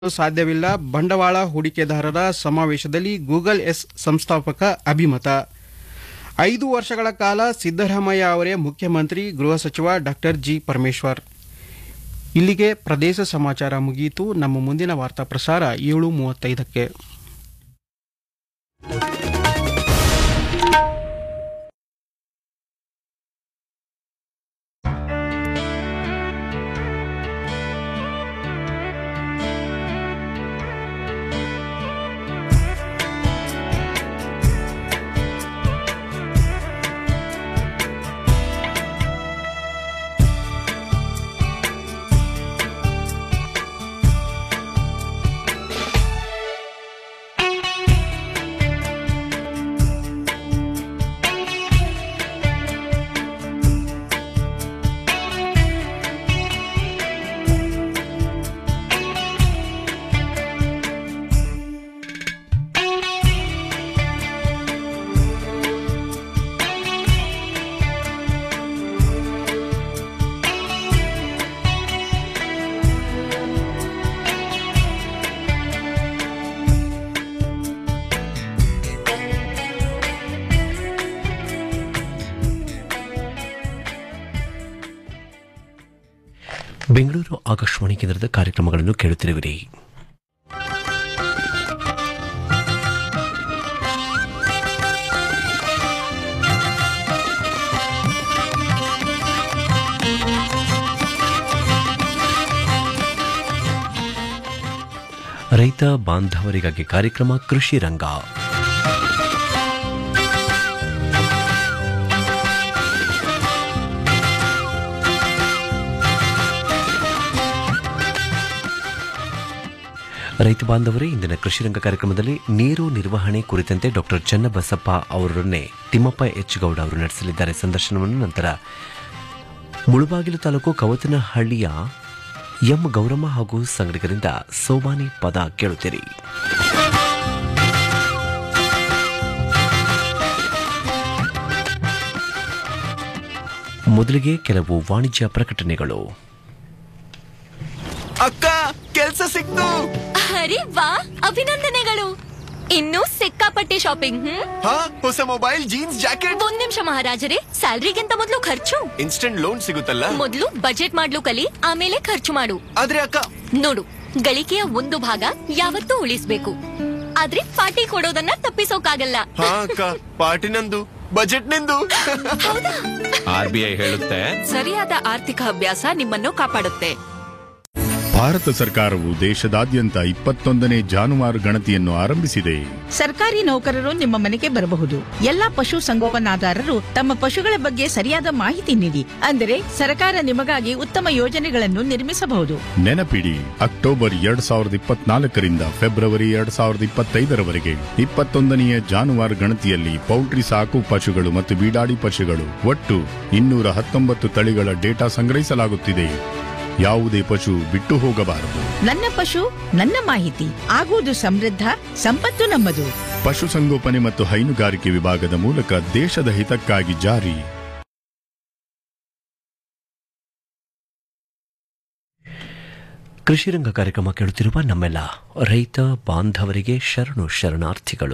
ಸಾಧ್ಯವಿಲ್ಲ ಬಂಡವಾಳ ಹೂಡಿಕೆದಾರರ ಸಮಾವೇಶದಲ್ಲಿ ಗೂಗಲ್ ಎಸ್ ಸಂಸ್ಥಾಪಕ ಅಭಿಮತ ಐದು ವರ್ಷಗಳ ಕಾಲ ಸಿದ್ದರಾಮಯ್ಯ ಅವರೇ ಮುಖ್ಯಮಂತ್ರಿ ಗೃಹ ಸಚಿವ ಡಾಕ್ಟರ್ ಜಿ ಪರಮೇಶ್ವರ್ ಇಲ್ಲಿಗೆ ಪ್ರದೇಶ ಸಮಾಚಾರ ಮುಗಿಯಿತು ನಮ್ಮ ಮುಂದಿನ ವಾರ್ತಾ ಪ್ರಸಾರ ಏಳು ಮೂವತ್ತೈದಕ್ಕೆ ಬೆಂಗಳೂರು ಆಕಾಶವಾಣಿ ಕೇಂದ್ರದ ಕಾರ್ಯಕ್ರಮಗಳನ್ನು ಕೇಳುತ್ತಿರುವಿರಿ ರೈತ ಬಾಂಧವರಿಗಾಗಿ ಕಾರ್ಯಕ್ರಮ ಕೃಷಿ ರಂಗ ರೈತ ಬಾಂಧವರೇ ಇಂದಿನ ಕೃಷಿ ರಂಗ ಕಾರ್ಯಕ್ರಮದಲ್ಲಿ ನೀರು ನಿರ್ವಹಣೆ ಕುರಿತಂತೆ ಡಾಕ್ಟರ್ ಚನ್ನಬಸಪ್ಪ ಅವರನ್ನೇ ತಿಮ್ಮಪ್ಪ ಎಚ್ ಗೌಡ ಅವರು ನಡೆಸಲಿದ್ದಾರೆ ಸಂದರ್ಶನವನ್ನು ನಂತರ ಮುಳುಬಾಗಿಲು ತಾಲೂಕು ಕವತನಹಳ್ಳಿಯ ಎಂ ಗೌರಮ್ಮ ಹಾಗೂ ಸಂಗಡಿಗರಿಂದ ಸೋಮಾನಿ ಪದ ಕೇಳುತ್ತೀರಿ ಮೊದಲಿಗೆ ಕೆಲವು ವಾಣಿಜ್ಯ ಪ್ರಕಟಣೆಗಳು ಅಕ್ಕ ಕೆಲ್ಸ ಸಿಕ್ತು ಅರೆ ವಾ ಅಭಿನಂದನೆಗಳು ಇನ್ನೂ ಸಿಕ್ಕಾಪಟ್ಟೆ ಶಾಪಿಂಗ್ ಹ್ಮ್ ಹಾ ಹೊಸ ಮೊಬೈಲ್ ಜೀನ್ಸ್ ಜಾಕೆಟ್ ಒಂದ್ ನಿಮಿಷ ಮಹಾರಾಜರೇ ಸ್ಯಾಲ್ರಿಗಿಂತ ಮೊದಲು ಖರ್ಚು ಇನ್ಸ್ಟೆಂಟ್ ಲೋನ್ ಸಿಗುತ್ತಲ್ಲ ಮೊದಲು ಬಜೆಟ್ ಮಾಡ್ಲು ಕಲಿ ಆಮೇಲೆ ಖರ್ಚು ಮಾಡು ಆದ್ರೆ ಅಕ್ಕ ನೋಡು ಗಳಿಕೆಯ ಒಂದು ಭಾಗ ಯಾವತ್ತೂ ಉಳಿಸ್ಬೇಕು ಆದ್ರೆ ಪಾರ್ಟಿ ಕೊಡೋದನ್ನ ತಪ್ಪಿಸೋಕಾಗಲ್ಲ ಹಾ ಅಕ್ಕ ಪಾರ್ಟಿ ನಂದು ಬಜೆಟ್ ನಿಂದು ಆರ್ ಬಿ ಐ ಹೇಳುತ್ತೆ ಸರಿಯಾದ ಆರ್ಥಿಕ ಅಭ್ಯಾಸ ನಿಮ್ಮನ್ನು ಕಾಪಾಡುತ್ತೆ ಭಾರತ ಸರ್ಕಾರವು ದೇಶದಾದ್ಯಂತ ಇಪ್ಪತ್ತೊಂದನೇ ಜಾನುವಾರು ಗಣತಿಯನ್ನು ಆರಂಭಿಸಿದೆ ಸರ್ಕಾರಿ ನೌಕರರು ನಿಮ್ಮ ಮನೆಗೆ ಬರಬಹುದು ಎಲ್ಲಾ ಪಶು ಸಂಗೋಪನಾದಾರರು ತಮ್ಮ ಪಶುಗಳ ಬಗ್ಗೆ ಸರಿಯಾದ ಮಾಹಿತಿ ನೀಡಿ ಅಂದರೆ ಸರ್ಕಾರ ನಿಮಗಾಗಿ ಉತ್ತಮ ಯೋಜನೆಗಳನ್ನು ನಿರ್ಮಿಸಬಹುದು ನೆನಪಿಡಿ ಅಕ್ಟೋಬರ್ ಎರಡ್ ಸಾವಿರದ ಇಪ್ಪತ್ನಾಲ್ಕರಿಂದ ಫೆಬ್ರವರಿ ಎರಡ್ ಸಾವಿರದ ಇಪ್ಪತ್ತೈದರವರೆಗೆ ಇಪ್ಪತ್ತೊಂದನೆಯ ಜಾನುವಾರು ಗಣತಿಯಲ್ಲಿ ಪೌಲ್ಟ್ರಿ ಸಾಕು ಪಶುಗಳು ಮತ್ತು ಬೀಡಾಡಿ ಪಶುಗಳು ಒಟ್ಟು ಇನ್ನೂರ ಹತ್ತೊಂಬತ್ತು ತಳಿಗಳ ಡೇಟಾ ಸಂಗ್ರಹಿಸಲಾಗುತ್ತಿದೆ ಯಾವುದೇ ಪಶು ಬಿಟ್ಟು ಹೋಗಬಾರದು ನನ್ನ ಪಶು ನನ್ನ ಮಾಹಿತಿ ಆಗುವುದು ಸಮೃದ್ಧ ಸಂಪತ್ತು ನಮ್ಮದು ಪಶುಸಂಗೋಪನೆ ಮತ್ತು ಹೈನುಗಾರಿಕೆ ವಿಭಾಗದ ಮೂಲಕ ದೇಶದ ಹಿತಕ್ಕಾಗಿ ಜಾರಿ ಕೃಷಿ ರಂಗ ಕಾರ್ಯಕ್ರಮ ಕೇಳುತ್ತಿರುವ ನಮ್ಮೆಲ್ಲ ರೈತ ಬಾಂಧವರಿಗೆ ಶರಣು ಶರಣಾರ್ಥಿಗಳು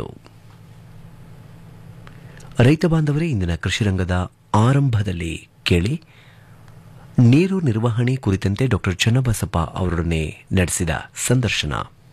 ರೈತ ಬಾಂಧವರೇ ಇಂದಿನ ಕೃಷಿ ರಂಗದ ಆರಂಭದಲ್ಲಿ ಕೇಳಿ ನೀರು ನಿರ್ವಹಣೆ ಕುರಿತಂತೆ ಡಾಕ್ಟರ್ ಚನ್ನಬಸಪ್ಪ ಅವರನ್ನೇ ನಡೆಸಿದ ಸಂದರ್ಶನ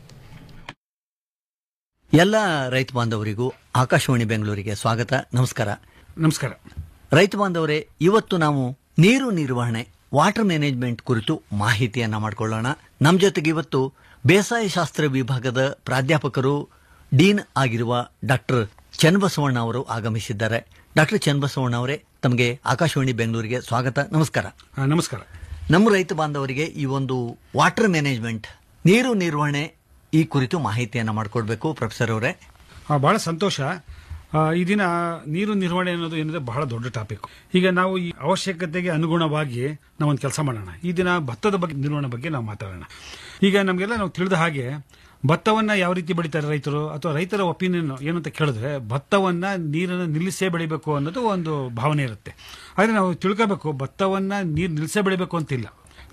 ಎಲ್ಲ ರೈತ ಬಾಂಧವರಿಗೂ ಆಕಾಶವಾಣಿ ಬೆಂಗಳೂರಿಗೆ ಸ್ವಾಗತ ನಮಸ್ಕಾರ ನಮಸ್ಕಾರ ರೈತ ಬಾಂಧವರೇ ಇವತ್ತು ನಾವು ನೀರು ನಿರ್ವಹಣೆ ವಾಟರ್ ಮ್ಯಾನೇಜ್ಮೆಂಟ್ ಕುರಿತು ಮಾಹಿತಿಯನ್ನ ಮಾಡಿಕೊಳ್ಳೋಣ ನಮ್ಮ ಜೊತೆಗೆ ಇವತ್ತು ಬೇಸಾಯ ಶಾಸ್ತ್ರ ವಿಭಾಗದ ಪ್ರಾಧ್ಯಾಪಕರು ಡೀನ್ ಆಗಿರುವ ಡಾಕ್ಟರ್ ಚನ್ನಬಸವಣ್ಣ ಅವರು ಆಗಮಿಸಿದ್ದಾರೆ ಡಾಕ್ಟರ್ ಚನ್ನಬಸವಣ್ಣ ಅವರೇ ತಮಗೆ ಆಕಾಶವಾಣಿ ಬೆಂಗಳೂರಿಗೆ ಸ್ವಾಗತ ನಮಸ್ಕಾರ ಆ, ನಮಸ್ಕಾರ ನಮ್ಮ ರೈತ ಬಾಂಧವರಿಗೆ ಈ ಒಂದು ವಾಟರ್ ಮ್ಯಾನೇಜ್ಮೆಂಟ್ ನೀರು ನಿರ್ವಹಣೆ ಈ ಕುರಿತು ಮಾಹಿತಿಯನ್ನ ಮಾಡಿಕೊಡ್ಬೇಕು ಪ್ರೊಫೆಸರ್ ಅವರೇ ಆ, ಬಹಳ ಸಂತೋಷ ಆ, ಈ ದಿನ ನೀರು ನಿರ್ವಹಣೆ ಅನ್ನೋದು ಏನಿದೆ ಬಹಳ ದೊಡ್ಡ ಟಾಪಿಕ್ ಈಗ ನಾವು ಈ ಅವಶ್ಯಕತೆಗೆ ಅನುಗುಣವಾಗಿ ನಾವು ಒಂದು ಕೆಲಸ ಮಾಡೋಣ ಈ ದಿನ ಭತ್ತದ ಬಗ್ಗೆ ನಿರ್ವಹಣೆ ಬಗ್ಗೆ ನಾವು ಮಾತಾಡೋಣ ಈಗ ನಮಗೆಲ್ಲ ನಾವು ತಿಳಿದ ಹಾಗೆ ಭತ್ತವನ್ನ ಯಾವ ರೀತಿ ಬೆಳಿತಾರೆ ರೈತರು ಅಥವಾ ರೈತರ ಒಪಿನಿಯನ್ ಏನು ಅಂತ ಕೇಳಿದ್ರೆ ಭತ್ತವನ್ನ ನೀರನ್ನು ನಿಲ್ಲಿಸೇ ಬೆಳಿಬೇಕು ಅನ್ನೋದು ಒಂದು ಭಾವನೆ ಇರುತ್ತೆ ಆದ್ರೆ ನಾವು ತಿಳ್ಕೋಬೇಕು ಭತ್ತವನ್ನ ನೀರು ನಿಲ್ಲಿಸೇ ಬೆಳಿಬೇಕು ಅಂತಿಲ್ಲ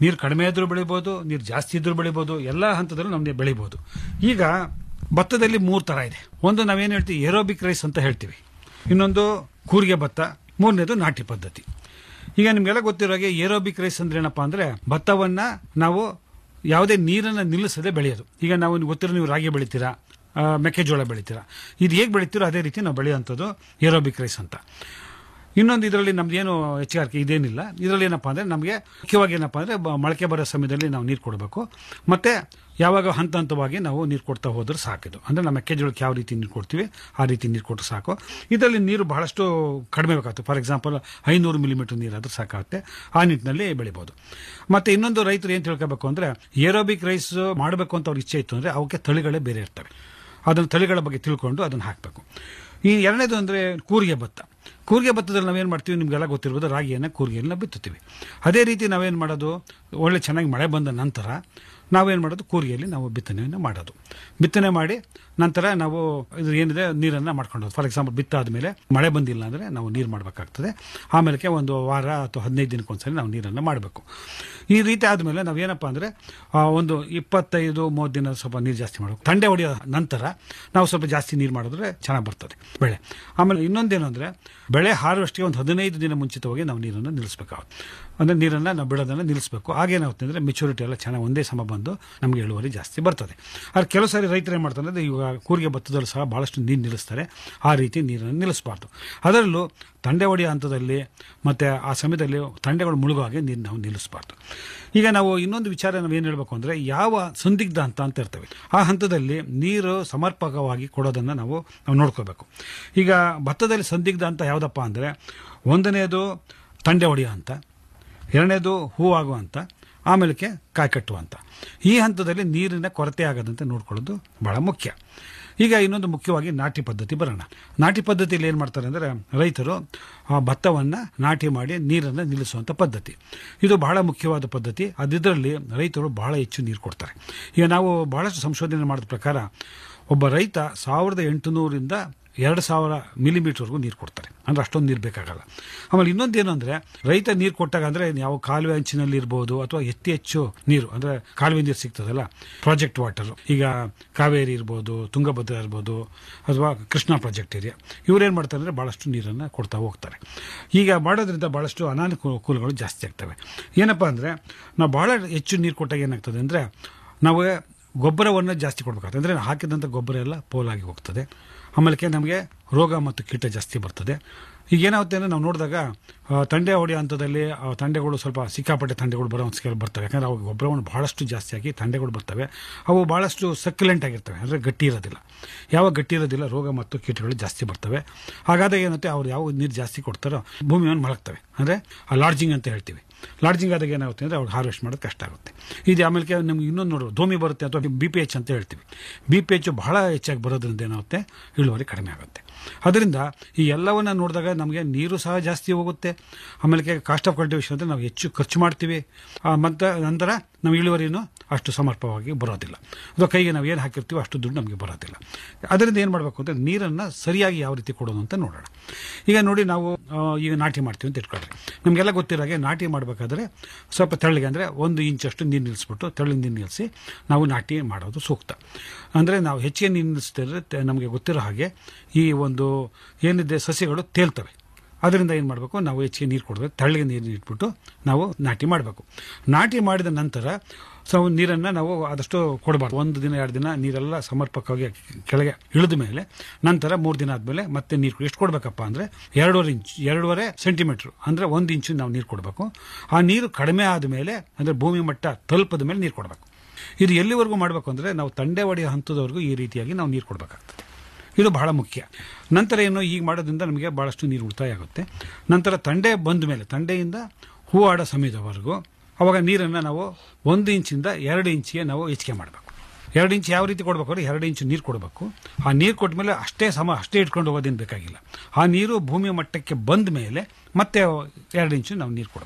ನೀರು ಕಡಿಮೆ ಇದ್ರೂ ಬೆಳಿಬೋದು ನೀರು ಜಾಸ್ತಿ ಇದ್ರೂ ಬೆಳಿಬೋದು ಎಲ್ಲ ಹಂತದಲ್ಲೂ ನಮಗೆ ಬೆಳಿಬೋದು ಈಗ ಭತ್ತದಲ್ಲಿ ಮೂರು ಥರ ಇದೆ ಒಂದು ನಾವೇನು ಹೇಳ್ತೀವಿ ಏರೋಬಿಕ್ ರೈಸ್ ಅಂತ ಹೇಳ್ತೀವಿ ಇನ್ನೊಂದು ಕೂರಿಗೆ ಭತ್ತ ಮೂರನೇದು ನಾಟಿ ಪದ್ಧತಿ ಈಗ ನಿಮಗೆಲ್ಲ ಗೊತ್ತಿರೋ ಹಾಗೆ ಏರೋಬಿಕ್ ರೈಸ್ ಅಂದ್ರೆ ಏನಪ್ಪಾ ಅಂದ್ರೆ ಭತ್ತವನ್ನ ನಾವು ಯಾವುದೇ ನೀರನ್ನು ನಿಲ್ಲಿಸದೆ ಬೆಳೆಯೋದು ಈಗ ನಾವು ನಿಮ್ಗೆ ಗೊತ್ತಿರೋ ನೀವು ರಾಗಿ ಬೆಳಿತೀರಾ ಆ, ಮೆಕ್ಕೆಜೋಳ ಬೆಳಿತೀರಾ ಇದು ಹೇಗೆ ಬೆಳಿತೀರೋ ಅದೇ ರೀತಿ ನಾವು ಬೆಳೆಯುವಂಥದ್ದು ಏರೋಬಿಕ್ ರೈಸ್ ಅಂತ ಇನ್ನೊಂದು ಇದರಲ್ಲಿ ನಮ್ದು ಏನು ಹೆಚ್ಚುಗಾರಿಕೆ ಇದೇನಿಲ್ಲ ಇದರಲ್ಲಿ ಏನಪ್ಪಾ ಅಂದ್ರೆ ನಮಗೆ ಮುಖ್ಯವಾಗಿ ಏನಪ್ಪಾ ಅಂದ್ರೆ ಬ- ಮೊಳಕೆ ಬರೋ ಸಮಯದಲ್ಲಿ ನಾವು ನೀರು ಕೊಡಬೇಕು ಮತ್ತೆ ಯಾವಾಗ ಹಂತ ಹಂತವಾಗಿ ನಾವು ನೀರು ಕೊಡ್ತಾ ಹೋದ್ರೆ ಸಾಕಿದು ಅಂದ್ರೆ ನಮ್ಮ ಮೆಕ್ಕೆಜೋಳಕ್ಕೆ ಯಾವ ರೀತಿ ನೀರು ಕೊಡ್ತೀವಿ ಆ ರೀತಿ ನೀರು ಕೊಟ್ಟರೆ ಸಾಕು ಇದರಲ್ಲಿ ನೀರು ಬಹಳಷ್ಟು ಕಡಿಮೆ ಬೇಕಾಗುತ್ತೆ ಫಾರ್ ಎಕ್ಸಾಂಪಲ್ ಐನೂರು ಮಿಲಿಮೀಟರ್ ನೀರಾದ್ರೂ ಸಾಕಾಗುತ್ತೆ ಆ ನಿಟ್ಟಿನಲ್ಲಿ ಬೆಳಿಬೋದು ಮತ್ತೆ ಇನ್ನೊಂದು ರೈತರು ಏನು ತಿಳ್ಕೋಬೇಕು ಅಂದ್ರೆ ಏರೋಬಿಕ್ ರೈಸ್ ಮಾಡಬೇಕು ಅಂತ ಅವ್ರ ಇಚ್ಛೆ ಇತ್ತು ಅಂದ್ರೆ ಅವಕ್ಕೆ ತಳಿಗಳೇ ಬೇರೆ ಇರ್ತವೆ ಅದನ್ನು ತಳಿಗಳ ಬಗ್ಗೆ ತಿಳ್ಕೊಂಡು ಅದನ್ನು ಹಾಕಬೇಕು ಈ ಎರಡನೇದು ಅಂದರೆ ಕೂರಿಗೆ ಭತ್ತ ಕೂರಿಗೆ ಭತ್ತದಲ್ಲಿ ನಾವೇನು ಮಾಡ್ತೀವಿ ನಿಮಗೆಲ್ಲ ಗೊತ್ತಿರ್ಬೋದು ರಾಗಿಯನ್ನು ಕೂರಿಗೆಯನ್ನು ಬಿತ್ತುತ್ತೀವಿ ಅದೇ ರೀತಿ ನಾವೇನು ಮಾಡೋದು ಒಳ್ಳೆ ಚೆನ್ನಾಗಿ ಮಳೆ ಬಂದ ನಂತರ ನಾವೇನು ಮಾಡೋದು ಕೂರಿಗೆಯಲ್ಲಿ ನಾವು ಬಿತ್ತನೆಯನ್ನು ಮಾಡೋದು ಬಿತ್ತನೆ ಮಾಡಿ ನಂತರ ನಾವು ಇದು ಏನಿದೆ ನೀರನ್ನು ಮಾಡ್ಕೊಂಡು ಫಾರ್ ಎಕ್ಸಾಂಪಲ್ ಬಿತ್ತ ಆದಮೇಲೆ ಮಳೆ ಬಂದಿಲ್ಲ ಅಂದರೆ ನಾವು ನೀರು ಮಾಡಬೇಕಾಗ್ತದೆ ಆಮೇಲೆ ಒಂದು ವಾರ ಅಥವಾ ಹದಿನೈದು ದಿನಕ್ಕೊಂದ್ಸರಿ ನಾವು ನೀರನ್ನು ಮಾಡಬೇಕು ಈ ರೀತಿ ಆದಮೇಲೆ ನಾವೇನಪ್ಪ ಅಂದರೆ ಒಂದು ಇಪ್ಪತ್ತೈದು ಮೂವತ್ತು ದಿನ ಸ್ವಲ್ಪ ನೀರು ಜಾಸ್ತಿ ಮಾಡಬೇಕು ತಂಡೆ ಹೊಡೆಯೋ ನಂತರ ನಾವು ಸ್ವಲ್ಪ ಜಾಸ್ತಿ ನೀರು ಮಾಡಿದ್ರೆ ಚೆನ್ನಾಗಿ ಬರ್ತದೆ ಬೆಳೆ ಆಮೇಲೆ ಇನ್ನೊಂದೇನು ಅಂದರೆ ಬೆಳೆ ಹಾರ್ವೆಸ್ಟ್ಗೆ ಒಂದು ಹದಿನೈದು ದಿನ ಮುಂಚಿತವಾಗಿ ನಾವು ನೀರನ್ನು ನಿಲ್ಲಿಸಬೇಕಾಗುತ್ತೆ ಅಂದರೆ ನೀರನ್ನು ನಾವು ಬಿಡೋದನ್ನು ನಿಲ್ಲಿಸಬೇಕು ಆಗೇನಾಗುತ್ತೆ ಅಂದರೆ ಮೆಚುರಿಟಿ ಎಲ್ಲ ಚೆನ್ನಾಗಿ ಒಂದೇ ಸಮ ಬಂದು ನಮಗೆ ಇಳುವರಿ ಜಾಸ್ತಿ ಬರ್ತದೆ ಆದ್ರೆ ಕೆಲವು ಸಾರಿ ರೈತರು ಏನು ಮಾಡ್ತಾರೆ ಅಂದರೆ ಇವಾಗ ಕೂರಿಗೆ ಭತ್ತದಲ್ಲೂ ಸಹ ಭಾಳಷ್ಟು ನೀರು ನಿಲ್ಲಿಸ್ತಾರೆ ಆ ರೀತಿ ನೀರನ್ನು ನಿಲ್ಲಿಸಬಾರ್ದು ಅದರಲ್ಲೂ ತಂಡೆ ಹೊಡೆಯೋ ಹಂತದಲ್ಲಿ ಮತ್ತು ಆ ಸಮಯದಲ್ಲಿ ತಂಡೆಗಳು ಮುಳುಗೋ ಹಾಗೆ ನೀರು ನಾವು ನಿಲ್ಲಿಸಬಾರ್ದು ಈಗ ನಾವು ಇನ್ನೊಂದು ವಿಚಾರ ನಾವು ಏನು ಹೇಳಬೇಕು ಅಂದರೆ ಯಾವ ಸಂದಿಗ್ಧ ಹಂತ ಅಂತ ಇರ್ತವೆ ಆ ಹಂತದಲ್ಲಿ ನೀರು ಸಮರ್ಪಕವಾಗಿ ಕೊಡೋದನ್ನು ನಾವು ನಾವು ನೋಡ್ಕೋಬೇಕು ಈಗ ಭತ್ತದಲ್ಲಿ ಸಂದಿಗ್ಧ ಅಂತ ಯಾವುದಪ್ಪ ಅಂದರೆ ಒಂದನೇದು ತಂಡೆ ಹೊಡೆಯೋ ಹಂತ ಎರಡನೇದು ಹೂವಾಗುವ ಹಂತ ಆಮೇಲೆ ಕಾಯಿ ಕಟ್ಟುವ ಹಂತ ಈ ಹಂತದಲ್ಲಿ ನೀರಿನ ಕೊರತೆ ಆಗದಂತೆ ನೋಡ್ಕೊಳ್ಳೋದು ಬಹಳ ಮುಖ್ಯ ಈಗ ಇನ್ನೊಂದು ಮುಖ್ಯವಾಗಿ ನಾಟಿ ಪದ್ಧತಿ ಬರೋಣ ನಾಟಿ ಪದ್ಧತಿಯಲ್ಲಿ ಏನು ಮಾಡ್ತಾರೆ ಅಂದರೆ ರೈತರು ಆ ಭತ್ತವನ್ನು ನಾಟಿ ಮಾಡಿ ನೀರನ್ನು ನಿಲ್ಲಿಸುವಂಥ ಪದ್ಧತಿ ಇದು ಬಹಳ ಮುಖ್ಯವಾದ ಪದ್ಧತಿ ಅದರಲ್ಲಿ ರೈತರು ಬಹಳ ಹೆಚ್ಚು ನೀರು ಕೊಡ್ತಾರೆ ಈಗ ನಾವು ಬಹಳಷ್ಟು ಸಂಶೋಧನೆ ಮಾಡಿದ ಪ್ರಕಾರ ಒಬ್ಬ ರೈತ ಸಾವಿರದ ಎಂಟುನೂರಿಂದ ಎರಡು ಸಾವಿರ ಮಿಲಿಮೀಟರ್ವರೆಗೂ ನೀರು ಕೊಡ್ತಾರೆ ಅಂದ್ರೆ ಅಷ್ಟೊಂದು ನೀರು ಬೇಕಾಗಲ್ಲ ಆಮೇಲೆ ಇನ್ನೊಂದೇನು ಅಂದರೆ ರೈತ ನೀರು ಕೊಟ್ಟಾಗ ಅಂದರೆ ಯಾವ ಕಾಲುವೆ ಅಂಚಿನಲ್ಲಿ ಇರ್ಬೋದು ಅಥವಾ ಹೆಚ್ಚು ಹೆಚ್ಚು ನೀರು ಅಂದರೆ ಕಾಲುವೆ ನೀರು ಸಿಗ್ತದಲ್ಲ ಪ್ರಾಜೆಕ್ಟ್ ವಾಟರ್ ಈಗ ಕಾವೇರಿ ಇರ್ಬೋದು ತುಂಗಭದ್ರಾ ಇರ್ಬೋದು ಅಥವಾ ಕೃಷ್ಣಾ ಪ್ರಾಜೆಕ್ಟ್ ಏರಿಯಾ ಇವ್ರೇನು ಮಾಡ್ತಾರೆ ಅಂದರೆ ಭಾಳಷ್ಟು ನೀರನ್ನು ಕೊಡ್ತಾ ಹೋಗ್ತಾರೆ ಈಗ ಮಾಡೋದ್ರಿಂದ ಭಾಳಷ್ಟು ಅನಾನುಕೂಲಗಳು ಜಾಸ್ತಿ ಆಗ್ತವೆ ಏನಪ್ಪ ಅಂದರೆ ನಾವು ಭಾಳ ಹೆಚ್ಚು ನೀರು ಕೊಟ್ಟಾಗ ಏನಾಗ್ತದೆ ಅಂದರೆ ನಾವು ಗೊಬ್ಬರವನ್ನು ಜಾಸ್ತಿ ಕೊಡಬೇಕಾಗ್ತದೆ ಅಂದರೆ ಹಾಕಿದಂಥ ಗೊಬ್ಬರ ಎಲ್ಲ ಪೋಲಾಗಿ ಹೋಗ್ತದೆ ಆಮೇಲೆ ನಮಗೆ ರೋಗ ಮತ್ತು ಕೀಟ ಜಾಸ್ತಿ ಬರ್ತದೆ ಈಗ ಏನಾಗುತ್ತೆ ಅಂದರೆ ನಾವು ನೋಡಿದಾಗ ಆ, ತಂಡೆ ಹೊಡೆಯೋ ಹಂತದಲ್ಲಿ ಆ ತಂಡೆಗಳು ಸ್ವಲ್ಪ ಸಿಕ್ಕಾಪಟ್ಟೆ ತಂಡೆಗಳು ಬರೋ ಸ್ಕೇಲ್ ಬರ್ತವೆ ಯಾಕಂದರೆ ಅವು ಗೊಬ್ಬರವನ್ನು ಭಾಳಷ್ಟು ಜಾಸ್ತಿ ಆಗಿ ತಂಡೆಗಳು ಬರ್ತವೆ ಅವು ಭಾಳಷ್ಟು ಸಕ್ಯುಲೆಂಟ್ ಆಗಿರ್ತವೆ ಅಂದರೆ ಗಟ್ಟಿ ಇರೋದಿಲ್ಲ ಯಾವಾಗ ಗಟ್ಟಿ ಇರೋದಿಲ್ಲ ರೋಗ ಮತ್ತು ಕೀಟಗಳು ಜಾಸ್ತಿ ಬರ್ತವೆ ಹಾಗಾದಾಗ ಏನಾಗುತ್ತೆ ಅವ್ರು ಯಾವ ನೀರು ಜಾಸ್ತಿ ಕೊಡ್ತಾರೋ ಭೂಮಿಯನ್ನು ಮಲಗ್ತವೆ ಅಂದರೆ ಆ ಲಾಡ್ಜಿಂಗ್ ಅಂತ ಹೇಳ್ತೀವಿ ಲಾಡ್ಜಿಂಗ್ ಆದಾಗ ಏನಾಗುತ್ತೆ ಅಂದರೆ ಅವ್ರಿಗೆ ಹಾರ್ವೆಸ್ಟ್ ಮಾಡೋದು ಕಷ್ಟ ಆಗುತ್ತೆ ಇದು ಆಮೇಲೆ ನಮ್ಗೆ ಇನ್ನೊಂದು ನೋಡು ಧೂಮಿ ಬರುತ್ತೆ ಅಥವಾ ಬಿ ಪಿ ಎಚ್ ಅಂತ ಹೇಳ್ತೀವಿ ಬಿ ಪಿ ಎಚ್ ಬಹಳ ಹೆಚ್ಚಾಗಿ ಬರೋದ್ರಿಂದ ಏನಾಗುತ್ತೆ ಇಳುವರಿ ಕಡಿಮೆ ಆಗುತ್ತೆ ಅದರಿಂದ ಈ ಎಲ್ಲವನ್ನ ನೋಡಿದಾಗ ನಮಗೆ ನೀರು ಸಹ ಜಾಸ್ತಿ ಹೋಗುತ್ತೆ ಆಮೇಲೆ ಕಾಸ್ಟ್ ಆಫ್ ಕಲ್ಟಿವೇಶನ್ ಅಂದರೆ ನಾವು ಹೆಚ್ಚು ಖರ್ಚು ಮಾಡ್ತೀವಿ ಆ, ಮತ್ತು ನಂತರ ನಮ್ಮ ಇಳುವರಿನೂ ಅಷ್ಟು ಸಮರ್ಪಕವಾಗಿ ಬರೋದಿಲ್ಲ ಅಥವಾ ಕೈಗೆ ನಾವು ಏನು ಹಾಕಿರ್ತೀವೋ ಅಷ್ಟು ದುಡ್ಡು ನಮಗೆ ಬರೋದಿಲ್ಲ ಅದರಿಂದ ಏನು ಮಾಡಬೇಕು ಅಂದರೆ ನೀರನ್ನು ಸರಿಯಾಗಿ ಯಾವ ರೀತಿ ಕೊಡೋದು ಅಂತ ನೋಡೋಣ ಈಗ ನೋಡಿ ನಾವು ಆ, ಈಗ ನಾಟಿ ಮಾಡ್ತೀವಿ ಅಂತ ಇಟ್ಕೊಳ್ರಿ ನಮಗೆಲ್ಲ ಗೊತ್ತಿರೋ ಹಾಗೆ ನಾಟಿ ಮಾಡಬೇಕಾದ್ರೆ ಸ್ವಲ್ಪ ತೆಳ್ಳಗೆ ಅಂದರೆ ಒಂದು ಇಂಚಷ್ಟು ನೀರು ನಿಲ್ಲಿಸ್ಬಿಟ್ಟು ತೆಳ್ಳಗೆ ನೀರು ನಿಲ್ಲಿಸಿ ನಾವು ನಾಟಿ ಮಾಡೋದು ಸೂಕ್ತ ಅಂದರೆ ನಾವು ಹೆಚ್ಚಿಗೆ ನೀರು ನಿಲ್ಲಿಸ್ತಿದ್ರೆ ನಮಗೆ ಗೊತ್ತಿರೋ ಹಾಗೆ ಈ ಒಂದು ಏನಿದೆ ಸಸ್ಯಗಳು ತೇಲ್ತವೆ ಅದರಿಂದ ಏನು ಮಾಡಬೇಕು ನಾವು ಹೆಚ್ಚಿಗೆ ನೀರು ಕೊಡಬೇಕು ತೆಳ್ಳಗೆ ನೀರು ಇಟ್ಬಿಟ್ಟು ನಾವು ನಾಟಿ ಮಾಡಬೇಕು ನಾಟಿ ಮಾಡಿದ ನಂತರ ಸೊ ನೀರನ್ನು ನಾವು ಆದಷ್ಟು ಕೊಡಬಾರ್ದು ಒಂದು ದಿನ ಎರಡು ದಿನ ನೀರೆಲ್ಲ ಸಮರ್ಪಕವಾಗಿ ಕೆಳಗೆ ಇಳಿದ ಮೇಲೆ ನಂತರ ಮೂರು ದಿನ ಆದಮೇಲೆ ಮತ್ತೆ ನೀರು ಎಷ್ಟು ಕೊಡಬೇಕಪ್ಪ ಅಂದರೆ ಎರಡೂವರೆ ಇಂಚ್ ಎರಡೂವರೆ ಸೆಂಟಿಮೀಟ್ರ್ ಅಂದರೆ ಒಂದು ಇಂಚು ನಾವು ನೀರು ಕೊಡಬೇಕು ಆ ನೀರು ಕಡಿಮೆ ಆದ ಮೇಲೆ ಅಂದರೆ ಭೂಮಿ ಮಟ್ಟ ತಲುಪದ ಮೇಲೆ ನೀರು ಕೊಡಬೇಕು ಇದು ಎಲ್ಲಿವರೆಗೂ ಮಾಡಬೇಕು ಅಂದರೆ ನಾವು ತಂಡೆ ಹೊಡೆಯೋ ಹಂತದವರೆಗೂ ಈ ರೀತಿಯಾಗಿ ನಾವು ನೀರು ಕೊಡಬೇಕಾಗ್ತದೆ ಇದು ಬಹಳ ಮುಖ್ಯ ನಂತರ ಏನು ಈಗ ಮಾಡೋದ್ರಿಂದ ನಮಗೆ ಭಾಳಷ್ಟು ನೀರು ಉಳಿತಾಯ ಆಗುತ್ತೆ ನಂತರ ತಂಡೆ ಬಂದ ಮೇಲೆ ತಂಡೆಯಿಂದ ಹೂ ಆಡೋ ಸಮಯದವರೆಗೂ ಅವಾಗ ನೀರನ್ನು ನಾವು ಒಂದು ಇಂಚಿಂದ ಎರಡು ಇಂಚಿಗೆ ನಾವು ಹೆಚ್ಚಿಗೆ ಮಾಡಬೇಕು ಎರಡು ಇಂಚ್ ಯಾವ ರೀತಿ ಕೊಡಬೇಕು ಅಂದರೆ ಎರಡು ಇಂಚು ನೀರು ಕೊಡಬೇಕು ಆ ನೀರು ಕೊಟ್ಟ ಮೇಲೆ ಅಷ್ಟೇ ಸಮ ಅಷ್ಟೇ ಇಟ್ಕೊಂಡು ಹೋಗೋದೇನು ಬೇಕಾಗಿಲ್ಲ ಆ ನೀರು ಭೂಮಿ ಮಟ್ಟಕ್ಕೆ ಬಂದ ಮೇಲೆ ಮತ್ತೆ ಎರಡು ಇಂಚು ನಾವು ನೀರು ಕೊಡಬೇಕು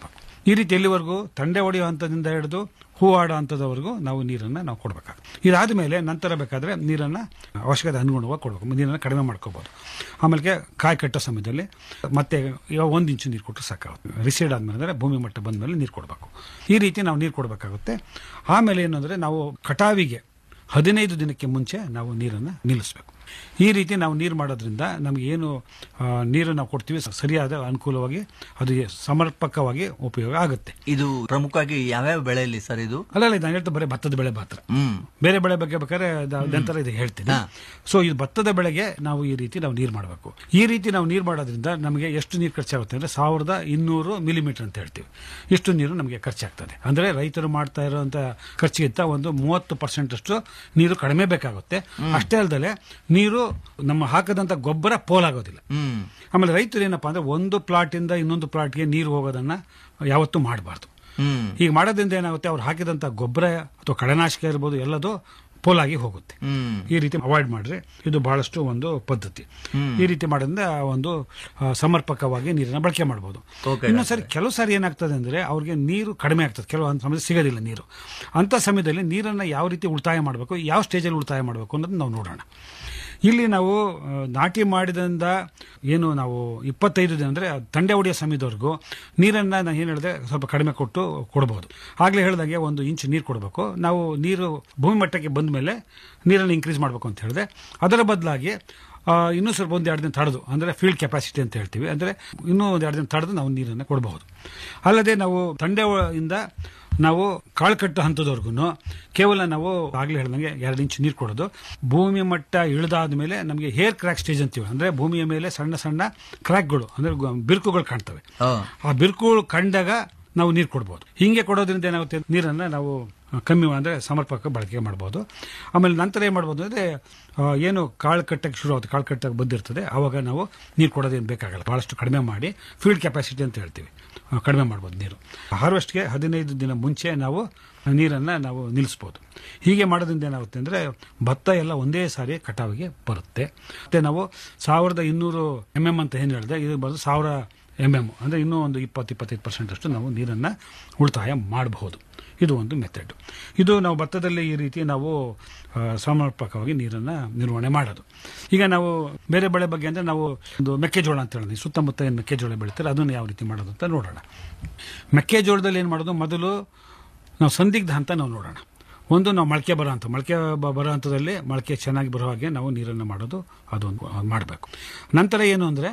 ಈ ರೀತಿ ಎಲ್ಲಿವರೆಗೂ ತಂಡೆ ಹೊಡೆಯೋ ಹಂತದಿಂದ ಹಿಡಿದು ಹೂ ಆಡೋ ಹಂತದವರೆಗೂ ನಾವು ನೀರನ್ನು ನಾವು ಕೊಡಬೇಕಾಗುತ್ತೆ ಇದಾದ ಮೇಲೆ ನಂತರ ಬೇಕಾದರೆ ನೀರನ್ನು ಅವಶ್ಯಕತೆ ಅನುಗುಣವಾಗಿ ಕೊಡಬೇಕು ನೀರನ್ನು ಕಡಿಮೆ ಮಾಡ್ಕೋಬೋದು ಆಮೇಲೆ ಕಾಯಿ ಕಟ್ಟೋ ಸಮಯದಲ್ಲಿ ಮತ್ತೆ ಇವಾಗ ಒಂದು ಇಂಚು ನೀರು ಕೊಟ್ಟರೆ ಸಾಕಾಗುತ್ತೆ ರಿಸೈಡ್ ಆದ್ಮೇಲೆ ಅಂದರೆ ಭೂಮಿ ಮಟ್ಟ ಬಂದ ಮೇಲೆ ನೀರು ಕೊಡಬೇಕು ಈ ರೀತಿ ನಾವು ನೀರು ಕೊಡಬೇಕಾಗುತ್ತೆ ಆಮೇಲೆ ಏನು ಅಂದರೆ ನಾವು ಕಟಾವಿಗೆ ಹದಿನೈದು ದಿನಕ್ಕೆ ಮುಂಚೆ ನಾವು ನೀರನ್ನು ನಿಲ್ಲಿಸಬೇಕು ಈ ರೀತಿ ನಾವು ನೀರು ಮಾಡೋದ್ರಿಂದ ನಮಗೆ ಏನು ಆ, ನೀರು ನಾವು ಕೊಡ್ತೀವಿ ಸ- ಸರಿಯಾದ ಅನುಕೂಲವಾಗಿ ಅದು ಸಮರ್ಪಕವಾಗಿ ಉಪಯೋಗ ಆಗುತ್ತೆ ಇದು ಪ್ರಮುಖವಾಗಿ ಯಾವ್ಯಾವ ಬೆಳೆಯಲ್ಲಿ ಸರ್ ಇದು ಅಲ್ಲ ಅಲ್ಲ ನಾನು ಹೇಳ್ತಾ ಬರೀ ಭತ್ತದ ಬೆಳೆ ಮಾತ್ರ ಹ್ಮ್ ಬೇರೆ ಬೆಳೆ ಬಗ್ಗೆ ಬೇಕಾದ್ರೆ ಅದ- ನಂತರ ಇದು ಹೇಳ್ತೀನಿ ಹಾ. ಸೊ ಇದು ಭತ್ತದ ಬೆಳೆಗೆ ನಾವು ಈ ರೀತಿ ನಾವು ನೀರು ಮಾಡಬೇಕು ಈ ರೀತಿ ನಾವು ನೀರು ಮಾಡೋದ್ರಿಂದ ನಮಗೆ ಎಷ್ಟು ನೀರು ಖರ್ಚಾಗುತ್ತೆ ಅಂದ್ರೆ ಸಾವಿರದ ಇನ್ನೂರು ಮಿಲಿಮೀಟರ್ ಅಂತ ಹೇಳ್ತೀವಿ ಇಷ್ಟು ನೀರು ನಮಗೆ ಖರ್ಚಾಗ್ತದೆ ಅಂದ್ರೆ ರೈತರು ಮಾಡ್ತಾ ಇರುವಂತ ಖರ್ಚಿಗಿಂತ ಒಂದು ಮೂವತ್ತು ಪರ್ಸೆಂಟ್ ಅಷ್ಟು ನೀರು ಕಡಿಮೆ ಬೇಕಾಗುತ್ತೆ ಅಷ್ಟೇ ಅಲ್ಲದೆ ನೀರು ನಮ್ಮ ಹಾಕದಂತ ಗೊಬ್ಬರ ಪೋಲಾಗೋದಿಲ್ಲ ಹ್ಮ್ ಆಮೇಲೆ ರೈತರು ಏನಪ್ಪಾ ಅಂದ್ರೆ ಒಂದು ಪ್ಲಾಟ್ ಇಂದ ಇನ್ನೊಂದು ಪ್ಲಾಟ್ಗೆ ನೀರು ಹೋಗೋದನ್ನ ಯಾವತ್ತೂ ಮಾಡಬಾರ್ದು ಹ್ಮ್ ಹೀಗೆ ಮಾಡೋದ್ರಿಂದ ಏನಾಗುತ್ತೆ ಅವ್ರು ಹಾಕಿದಂತ ಗೊಬ್ಬರ ಅಥವಾ ಕಳೆನಾಶಕ ಇರ್ಬೋದು ಎಲ್ಲದು ಪೋಲಾಗಿ ಹೋಗುತ್ತೆ ಹ್ಮ್ ಈ ರೀತಿ ಅವಾಯ್ಡ್ ಮಾಡ್ರೆ ಇದು ಬಹಳಷ್ಟು ಒಂದು ಪದ್ಧತಿ ಈ ರೀತಿ ಮಾಡೋದ್ರಿಂದ ಒಂದು ಆ, ಸಮರ್ಪಕವಾಗಿ ನೀರನ್ನ ಬಳಕೆ ಮಾಡಬಹುದು Okay, ಇನ್ನು ಸರಿ ಕೆಲವು ಸಾರಿ ಏನಾಗ್ತದೆ ಅಂದ್ರೆ ಅವ್ರಿಗೆ ನೀರು ಕಡಿಮೆ ಆಗ್ತದೆ ಕೆಲವು ಸಮಯ ಸಿಗೋದಿಲ್ಲ ನೀರು ಅಂತ ಸಮಯದಲ್ಲಿ ನೀರನ್ನ ಯಾವ ರೀತಿ ಉಳಿತಾಯ ಮಾಡಬೇಕು ಯಾವ ಸ್ಟೇಜಲ್ಲಿ ಉಳಿತಾಯ ಮಾಡಬೇಕು ಅನ್ನೋದನ್ನ ನಾವು ನೋಡೋಣ ಇಲ್ಲಿ ನಾವು ಆ, ನಾಟಿ ಮಾಡಿದಿಂದ ಏನು ನಾವು ಇಪ್ಪತ್ತೈದು ದಿನ ಅಂದ್ರೆ ತಂಡೆ ಹೊಡೆಯೋ ಸಮಯದವರೆಗೂ ನೀರನ್ನ ನಾನು ಏನು ಹೇಳಿದೆ ಸ್ವಲ್ಪ ಕಡಿಮೆ ಕೊಟ್ಟು ಕೊಡಬಹುದು ಆಗ್ಲೇ ಹೇಳಿದಾಗೆ ಒಂದು ಇಂಚ್ ನೀರು ಕೊಡಬೇಕು ನಾವು ನೀರು ಭೂಮಿ ಮಟ್ಟಕ್ಕೆ ಬಂದ ಮೇಲೆ ನೀರನ್ನು ಇನ್ಕ್ರೀಸ್ ಮಾಡಬೇಕು ಅಂತ ಹೇಳಿದೆ ಅದರ ಬದಲಾಗಿ ಆ, ಇನ್ನೂ ಸ್ವಲ್ಪ ಒಂದು ಎರಡು ದಿನ ತಡೆದು ಅಂದರೆ ಫೀಲ್ಡ್ ಕೆಪಾಸಿಟಿ ಅಂತ ಹೇಳ್ತೀವಿ ಅಂದರೆ ಇನ್ನೂ ಒಂದು ಎರಡು ದಿನ ತಡೆದು ನಾವು ನೀರನ್ನು ಕೊಡಬಹುದು ಅಲ್ಲದೆ ನಾವು ತಂಡೆ ಒ- ಇಂದ ನಾವು ಕಾಳು ಕಟ್ಟು ಹಂತದವರೆಗೂ ಕೇವಲ ನಾವು ಆಗಲೇ ಹೇಳ್ದಂಗೆ ಎರಡು ಇಂಚು ನೀರು ಕೊಡೋದು ಭೂಮಿ ಮಟ್ಟ ಇಳಿದಾದ ಮೇಲೆ ನಮಗೆ ಹೇರ್ ಕ್ರ್ಯಾಕ್ ಸ್ಟೇಜ್ ಅಂತೀವಿ ಅಂದರೆ ಭೂಮಿಯ ಮೇಲೆ ಸಣ್ಣ ಸಣ್ಣ ಕ್ರ್ಯಾಕ್ಗಳು ಅಂದರೆ ಗು- ಬಿರುಕುಗಳು ಕಾಣ್ತವೆ ಆ. ಆ ಬಿರುಕುಗಳು ಕಂಡಾಗ ನಾವು ನೀರು ಕೊಡ್ಬೋದು ಹಿಂಗೆ ಕೊಡೋದ್ರಿಂದ ಏನಾಗುತ್ತೆ ನೀರನ್ನು ನಾವು ಆ, ಕಮ್ಮಿ ಅಂದರೆ ಸಮರ್ಪಕ ಬಳಕೆ ಮಾಡ್ಬೋದು ಆಮೇಲೆ ನಂತರ ಏನು ಮಾಡ್ಬೋದು ಅಂದರೆ ಏನು ಕಾಳು ಕಟ್ಟಕ್ಕೆ ಶುರು ಆಗುತ್ತೆ ಕಾಳು ಕಟ್ಟಕ್ಕೆ ಬಂದಿರ್ತದೆ ಆವಾಗ ನಾವು ನೀರು ಕೊಡೋದೇನು ಬೇಕಾಗಲ್ಲ ಭಾಳಷ್ಟು ಕಡಿಮೆ ಮಾಡಿ ಫೀಲ್ಡ್ ಕೆಪಾಸಿಟಿ ಅಂತ ಹೇಳ್ತೀವಿ ಆ, ಕಡಿಮೆ ಮಾಡ್ಬೋದು ನೀರು ಹಾರ್ವೆಸ್ಟ್ಗೆ ಹದಿನೈದು ದಿನ ಮುಂಚೆ ನಾವು ನೀರನ್ನು ನಾವು ನಿಲ್ಲಿಸ್ಬೋದು ಹೀಗೆ ಮಾಡೋದ್ರಿಂದ ಏನಾಗುತ್ತೆ ಅಂದರೆ ಭತ್ತ ಎಲ್ಲ ಒಂದೇ ಸಾರಿ ಕಟಾವಿಗೆ ಬರುತ್ತೆ ಮತ್ತು ನಾವು ಸಾವಿರದ ಇನ್ನೂರು ಎಮ್ ಎಮ್ ಅಂತ ಏನು ಹೇಳಿದೆ ಇದು ಬಂದು ಸಾವಿರ ಎಮ್ ಎಮ್ ಅಂದರೆ ಇನ್ನೂ ಒಂದು ಇಪ್ಪತ್ತು ಇಪ್ಪತ್ತೈದು ಪರ್ಸೆಂಟ್ ಅಷ್ಟು ನಾವು ನೀರನ್ನು ಉಳಿತಾಯ ಮಾಡಬಹುದು ಇದು ಒಂದು ಮೆಥಡ್ ಇದು ನಾವು ಭತ್ತದಲ್ಲಿ ಈ ರೀತಿ ನಾವು ಆ, ಸಮರ್ಪಕವಾಗಿ ನೀರನ್ನು ನಿರ್ವಹಣೆ ಮಾಡೋದು ಈಗ ನಾವು ಬೇರೆ ಬೆಳೆ ಬಗ್ಗೆ ಅಂದರೆ ನಾವು ಒಂದು ಮೆಕ್ಕೆಜೋಳ ಅಂತ ಹೇಳಿದ್ವಿ ಸುತ್ತಮುತ್ತ ಏನು ಮೆಕ್ಕೆಜೋಳ ಬೆಳೀತಾರೆ ಅದನ್ನು ಯಾವ ರೀತಿ ಮಾಡೋದು ಅಂತ ನೋಡೋಣ ಮೆಕ್ಕೆಜೋಳದಲ್ಲಿ ಏನು ಮಾಡೋದು ಮೊದಲು ನಾವು ಸಂದಿಗ್ಧ ಅಂತ ನಾವು ನೋಡೋಣ ಒಂದು ನಾವು ಮೊಳಕೆ ಬರೋ ಹಂತ ಮೊಳಕೆ ಬ- ಬರೋ ಹಂತದಲ್ಲಿ ಮೊಳಕೆ ಚೆನ್ನಾಗಿ ಬರೋ ಹಾಗೆ ನಾವು ನೀರನ್ನು ಮಾಡೋದು ಅದೊಂದು ಮಾಡಬೇಕು ನಂತರ ಏನು ಅಂದರೆ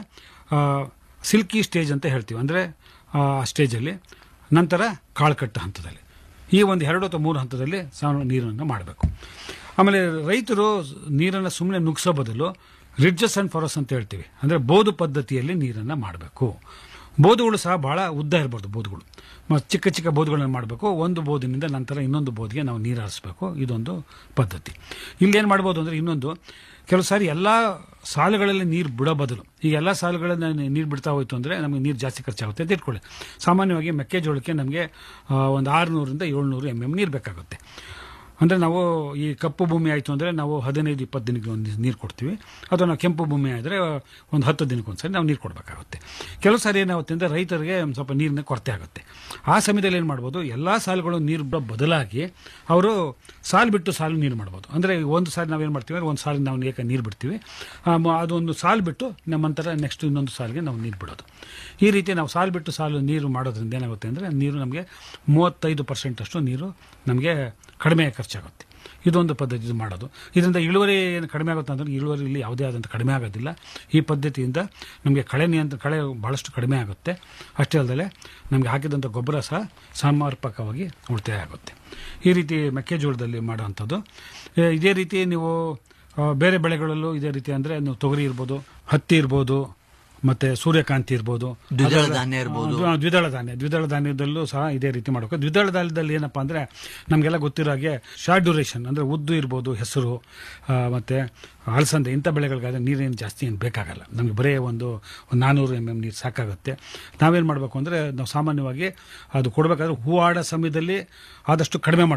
ಸಿಲ್ಕಿ ಸ್ಟೇಜ್ ಅಂತ ಹೇಳ್ತೀವಿ ಅಂದರೆ ಆ ಸ್ಟೇಜಲ್ಲಿ ನಂತರ ಕಾಳು ಕಟ್ಟು ಹಂತದಲ್ಲಿ ಈ ಒಂದು ಎರಡು ಅಥವಾ ಮೂರು ಹಂತದಲ್ಲಿ ಸಾನು ನೀರನ್ನು ಮಾಡಬೇಕು ಆಮೇಲೆ ರೈತರು ನೀರನ್ನು ಸುಮ್ಮನೆ ನುಗ್ಸೋ ಬದಲು ರಿಡ್ಜಸ್ ಅಂಡ್ ಫಾರಸ್ ಅಂತ ಹೇಳ್ತೀವಿ ಅಂದರೆ ಬೋದು ಪದ್ಧತಿಯಲ್ಲಿ ನೀರನ್ನು ಮಾಡಬೇಕು ಬೋಧುಗಳು ಸಹ ಬಹಳ ಉದ್ದ ಇರಬಾರ್ದು ಬೋಧುಗಳು ಮತ್ತು ಚಿಕ್ಕ ಚಿಕ್ಕ ಬೋಧುಗಳನ್ನ ಮಾಡಬೇಕು ಒಂದು ಬೋದಿನಿಂದ ನಂತರ ಇನ್ನೊಂದು ಬೋದಿಗೆ ನಾವು ನೀರು ಹರಿಸ್ಬೇಕು ಇದೊಂದು ಪದ್ಧತಿ ಇಲ್ಲಿ ಏನು ಮಾಡ್ಬೋದು ಅಂದರೆ ಇನ್ನೊಂದು ಕೆಲವು ಸಾರಿ ಎಲ್ಲ ಸಾಲುಗಳಲ್ಲಿ ನೀರು ಬಿಡೋ ಬದಲು ಈಗ ಎಲ್ಲ ಸಾಲುಗಳಲ್ಲಿ ನೀರು ಬಿಡ್ತಾ ಹೋಯ್ತು ಅಂದರೆ ನಮಗೆ ನೀರು ಜಾಸ್ತಿ ಖರ್ಚಾಗುತ್ತೆ ಅಂತ ಇಟ್ಕೊಳ್ಳಿ ಸಾಮಾನ್ಯವಾಗಿ ಮೆಕ್ಕೆಜೋಳಕ್ಕೆ ನಮಗೆ ಆ, ಒಂದು ಆರುನೂರಿಂದ ಏಳ್ನೂರು ಎಮ್ ಎಮ್ ನೀರು ಬೇಕಾಗುತ್ತೆ ಅಂದರೆ ನಾವು ಈ ಕಪ್ಪು ಭೂಮಿ ಆಯಿತು ಅಂದರೆ ನಾವು ಹದಿನೈದು ಇಪ್ಪತ್ತು ದಿನಕ್ಕೆ ಒಂದು ನೀರು ಕೊಡ್ತೀವಿ ಅಥವಾ ನಾವು ಕೆಂಪು ಭೂಮಿ ಆದರೆ ಒಂದು ಹತ್ತು ದಿನಕ್ಕೆ ಒಂದ್ಸರಿ ನಾವು ನೀರು ಕೊಡಬೇಕಾಗುತ್ತೆ ಕೆಲವು ಸಾರಿ ಏನಾಗುತ್ತೆ ಅಂದರೆ ರೈತರಿಗೆ ಒಂದು ಸ್ವಲ್ಪ ನೀರಿನ ಕೊರತೆ ಆಗುತ್ತೆ ಆ ಸಮಯದಲ್ಲಿ ಏನು ಮಾಡ್ಬೋದು ಎಲ್ಲ ಸಾಲುಗಳು ನೀರು ಬಿಡೋ ಬದಲಾಗಿ ಅವರು ಸಾಲು ಬಿಟ್ಟು ಸಾಲು ನೀರು ಮಾಡ್ಬೋದು ಅಂದರೆ ಒಂದು ಸಾರಿ ನಾವೇನು ಮಾಡ್ತೀವಿ ಅಂದರೆ ಒಂದು ಸಾಲಿಗೆ ನಾವು ಏಕ ನೀರು ಬಿಡ್ತೀವಿ ಆ, ಮ- ಅದೊಂದು ಸಾಲು ಬಿಟ್ಟು ನಮ್ಮ ನಂತರ ನೆಕ್ಸ್ಟ್ ಇನ್ನೊಂದು ಸಾಲಿಗೆ ನಾವು ನೀರು ಬಿಡೋದು ಈ ರೀತಿ ನಾವು ಸಾಲು ಬಿಟ್ಟು ಸಾಲು ನೀರು ಮಾಡೋದ್ರಿಂದ ಏನಾಗುತ್ತೆ ಅಂದರೆ ನೀರು ನಮಗೆ ಮೂವತ್ತೈದು ಪರ್ಸೆಂಟ್ ಅಷ್ಟು ನೀರು ನಮಗೆ ಕಡಿಮೆ ಖರ್ಚಾಗುತ್ತೆ ಇದೊಂದು ಪದ್ಧತಿ ಇದು ಮಾಡೋದು ಇದರಿಂದ ಇಳುವರಿ ಏನು ಕಡಿಮೆ ಆಗುತ್ತೆ ಅಂದರೆ ಇಳುವರಿ ಇಲ್ಲಿ ಯಾವುದೇ ಆದಂಥ ಕಡಿಮೆ ಆಗೋದಿಲ್ಲ ಈ ಪದ್ಧತಿಯಿಂದ ನಮಗೆ ಕಳೆ ನಿಯಂತ್ರ ಕಳೆ ಭಾಳಷ್ಟು ಕಡಿಮೆ ಆಗುತ್ತೆ ಅಷ್ಟೇ ಅಲ್ಲದೆ ನಮಗೆ ಹಾಕಿದಂಥ ಗೊಬ್ಬರ ಸಹ ಸಮರ್ಪಕವಾಗಿ ಉಳಿತಾಯ ಆಗುತ್ತೆ ಈ ರೀತಿ ಮೆಕ್ಕೆಜೋಳದಲ್ಲಿ ಮಾಡೋವಂಥದ್ದು ಏ, ಇದೇ ರೀತಿ ನೀವು ಆ, ಬೇರೆ ಬೆಳೆಗಳಲ್ಲೂ ಇದೇ ರೀತಿ ಅಂದರೆ ನೀವು ತೊಗರಿ ಇರ್ಬೋದು ಹತ್ತಿ ಇರ್ಬೋದು ಮತ್ತೆ ಸೂರ್ಯಕಾಂತಿ ಇರ್ಬೋದು ದ್ವಿದಳ ಅದರ- ಧಾನ್ಯ ಇರ್ಬೋದು. ಆ, ದ್ವಿದಳ ಧಾನ್ಯ ದ್ವಿದಳ ಧಾನ್ಯದಲ್ಲೂ ಸಹ ಇದೇ ರೀತಿ ಮಾಡಬೇಕು ದ್ವಿದಳ ಧಾನ್ಯದಲ್ಲಿ ಏನಪ್ಪಾ ಅಂದ್ರೆ ನಮಗೆಲ್ಲ ಗೊತ್ತಿರೋ ಹಾಗೆ ಶಾರ್ಟ್ ಡ್ಯೂರೇಷನ್ ಅಂದ್ರೆ ಉದ್ದು ಇರ್ಬೋದು ಹೆಸರು ಆ, ಮತ್ತೆ ಅಲಸಂದೆ ಇಂಥ ಬೆಳೆಗಳಿಗಾದ್ರೆ ನೀರೇನು ಜಾಸ್ತಿ ಏನು ಬೇಕಾಗಲ್ಲ ನಮಗೆ ಬರೀ ಒಂದು ಒಂದು ನಾನ್ನೂರು ಎಮ್ ಎಮ್ ನೀರು ಸಾಕಾಗುತ್ತೆ ನಾವೇನು ಮಾಡಬೇಕು ಅಂದರೆ ನಾವು ಸಾಮಾನ್ಯವಾಗಿ ಅದು ಕೊಡಬೇಕಾದ್ರೆ ಹೂ ಆಡೋ ಸಮಯದಲ್ಲಿ ಆದಷ್ಟು ಕಡಿಮೆ ಮಾಡಬೇಕು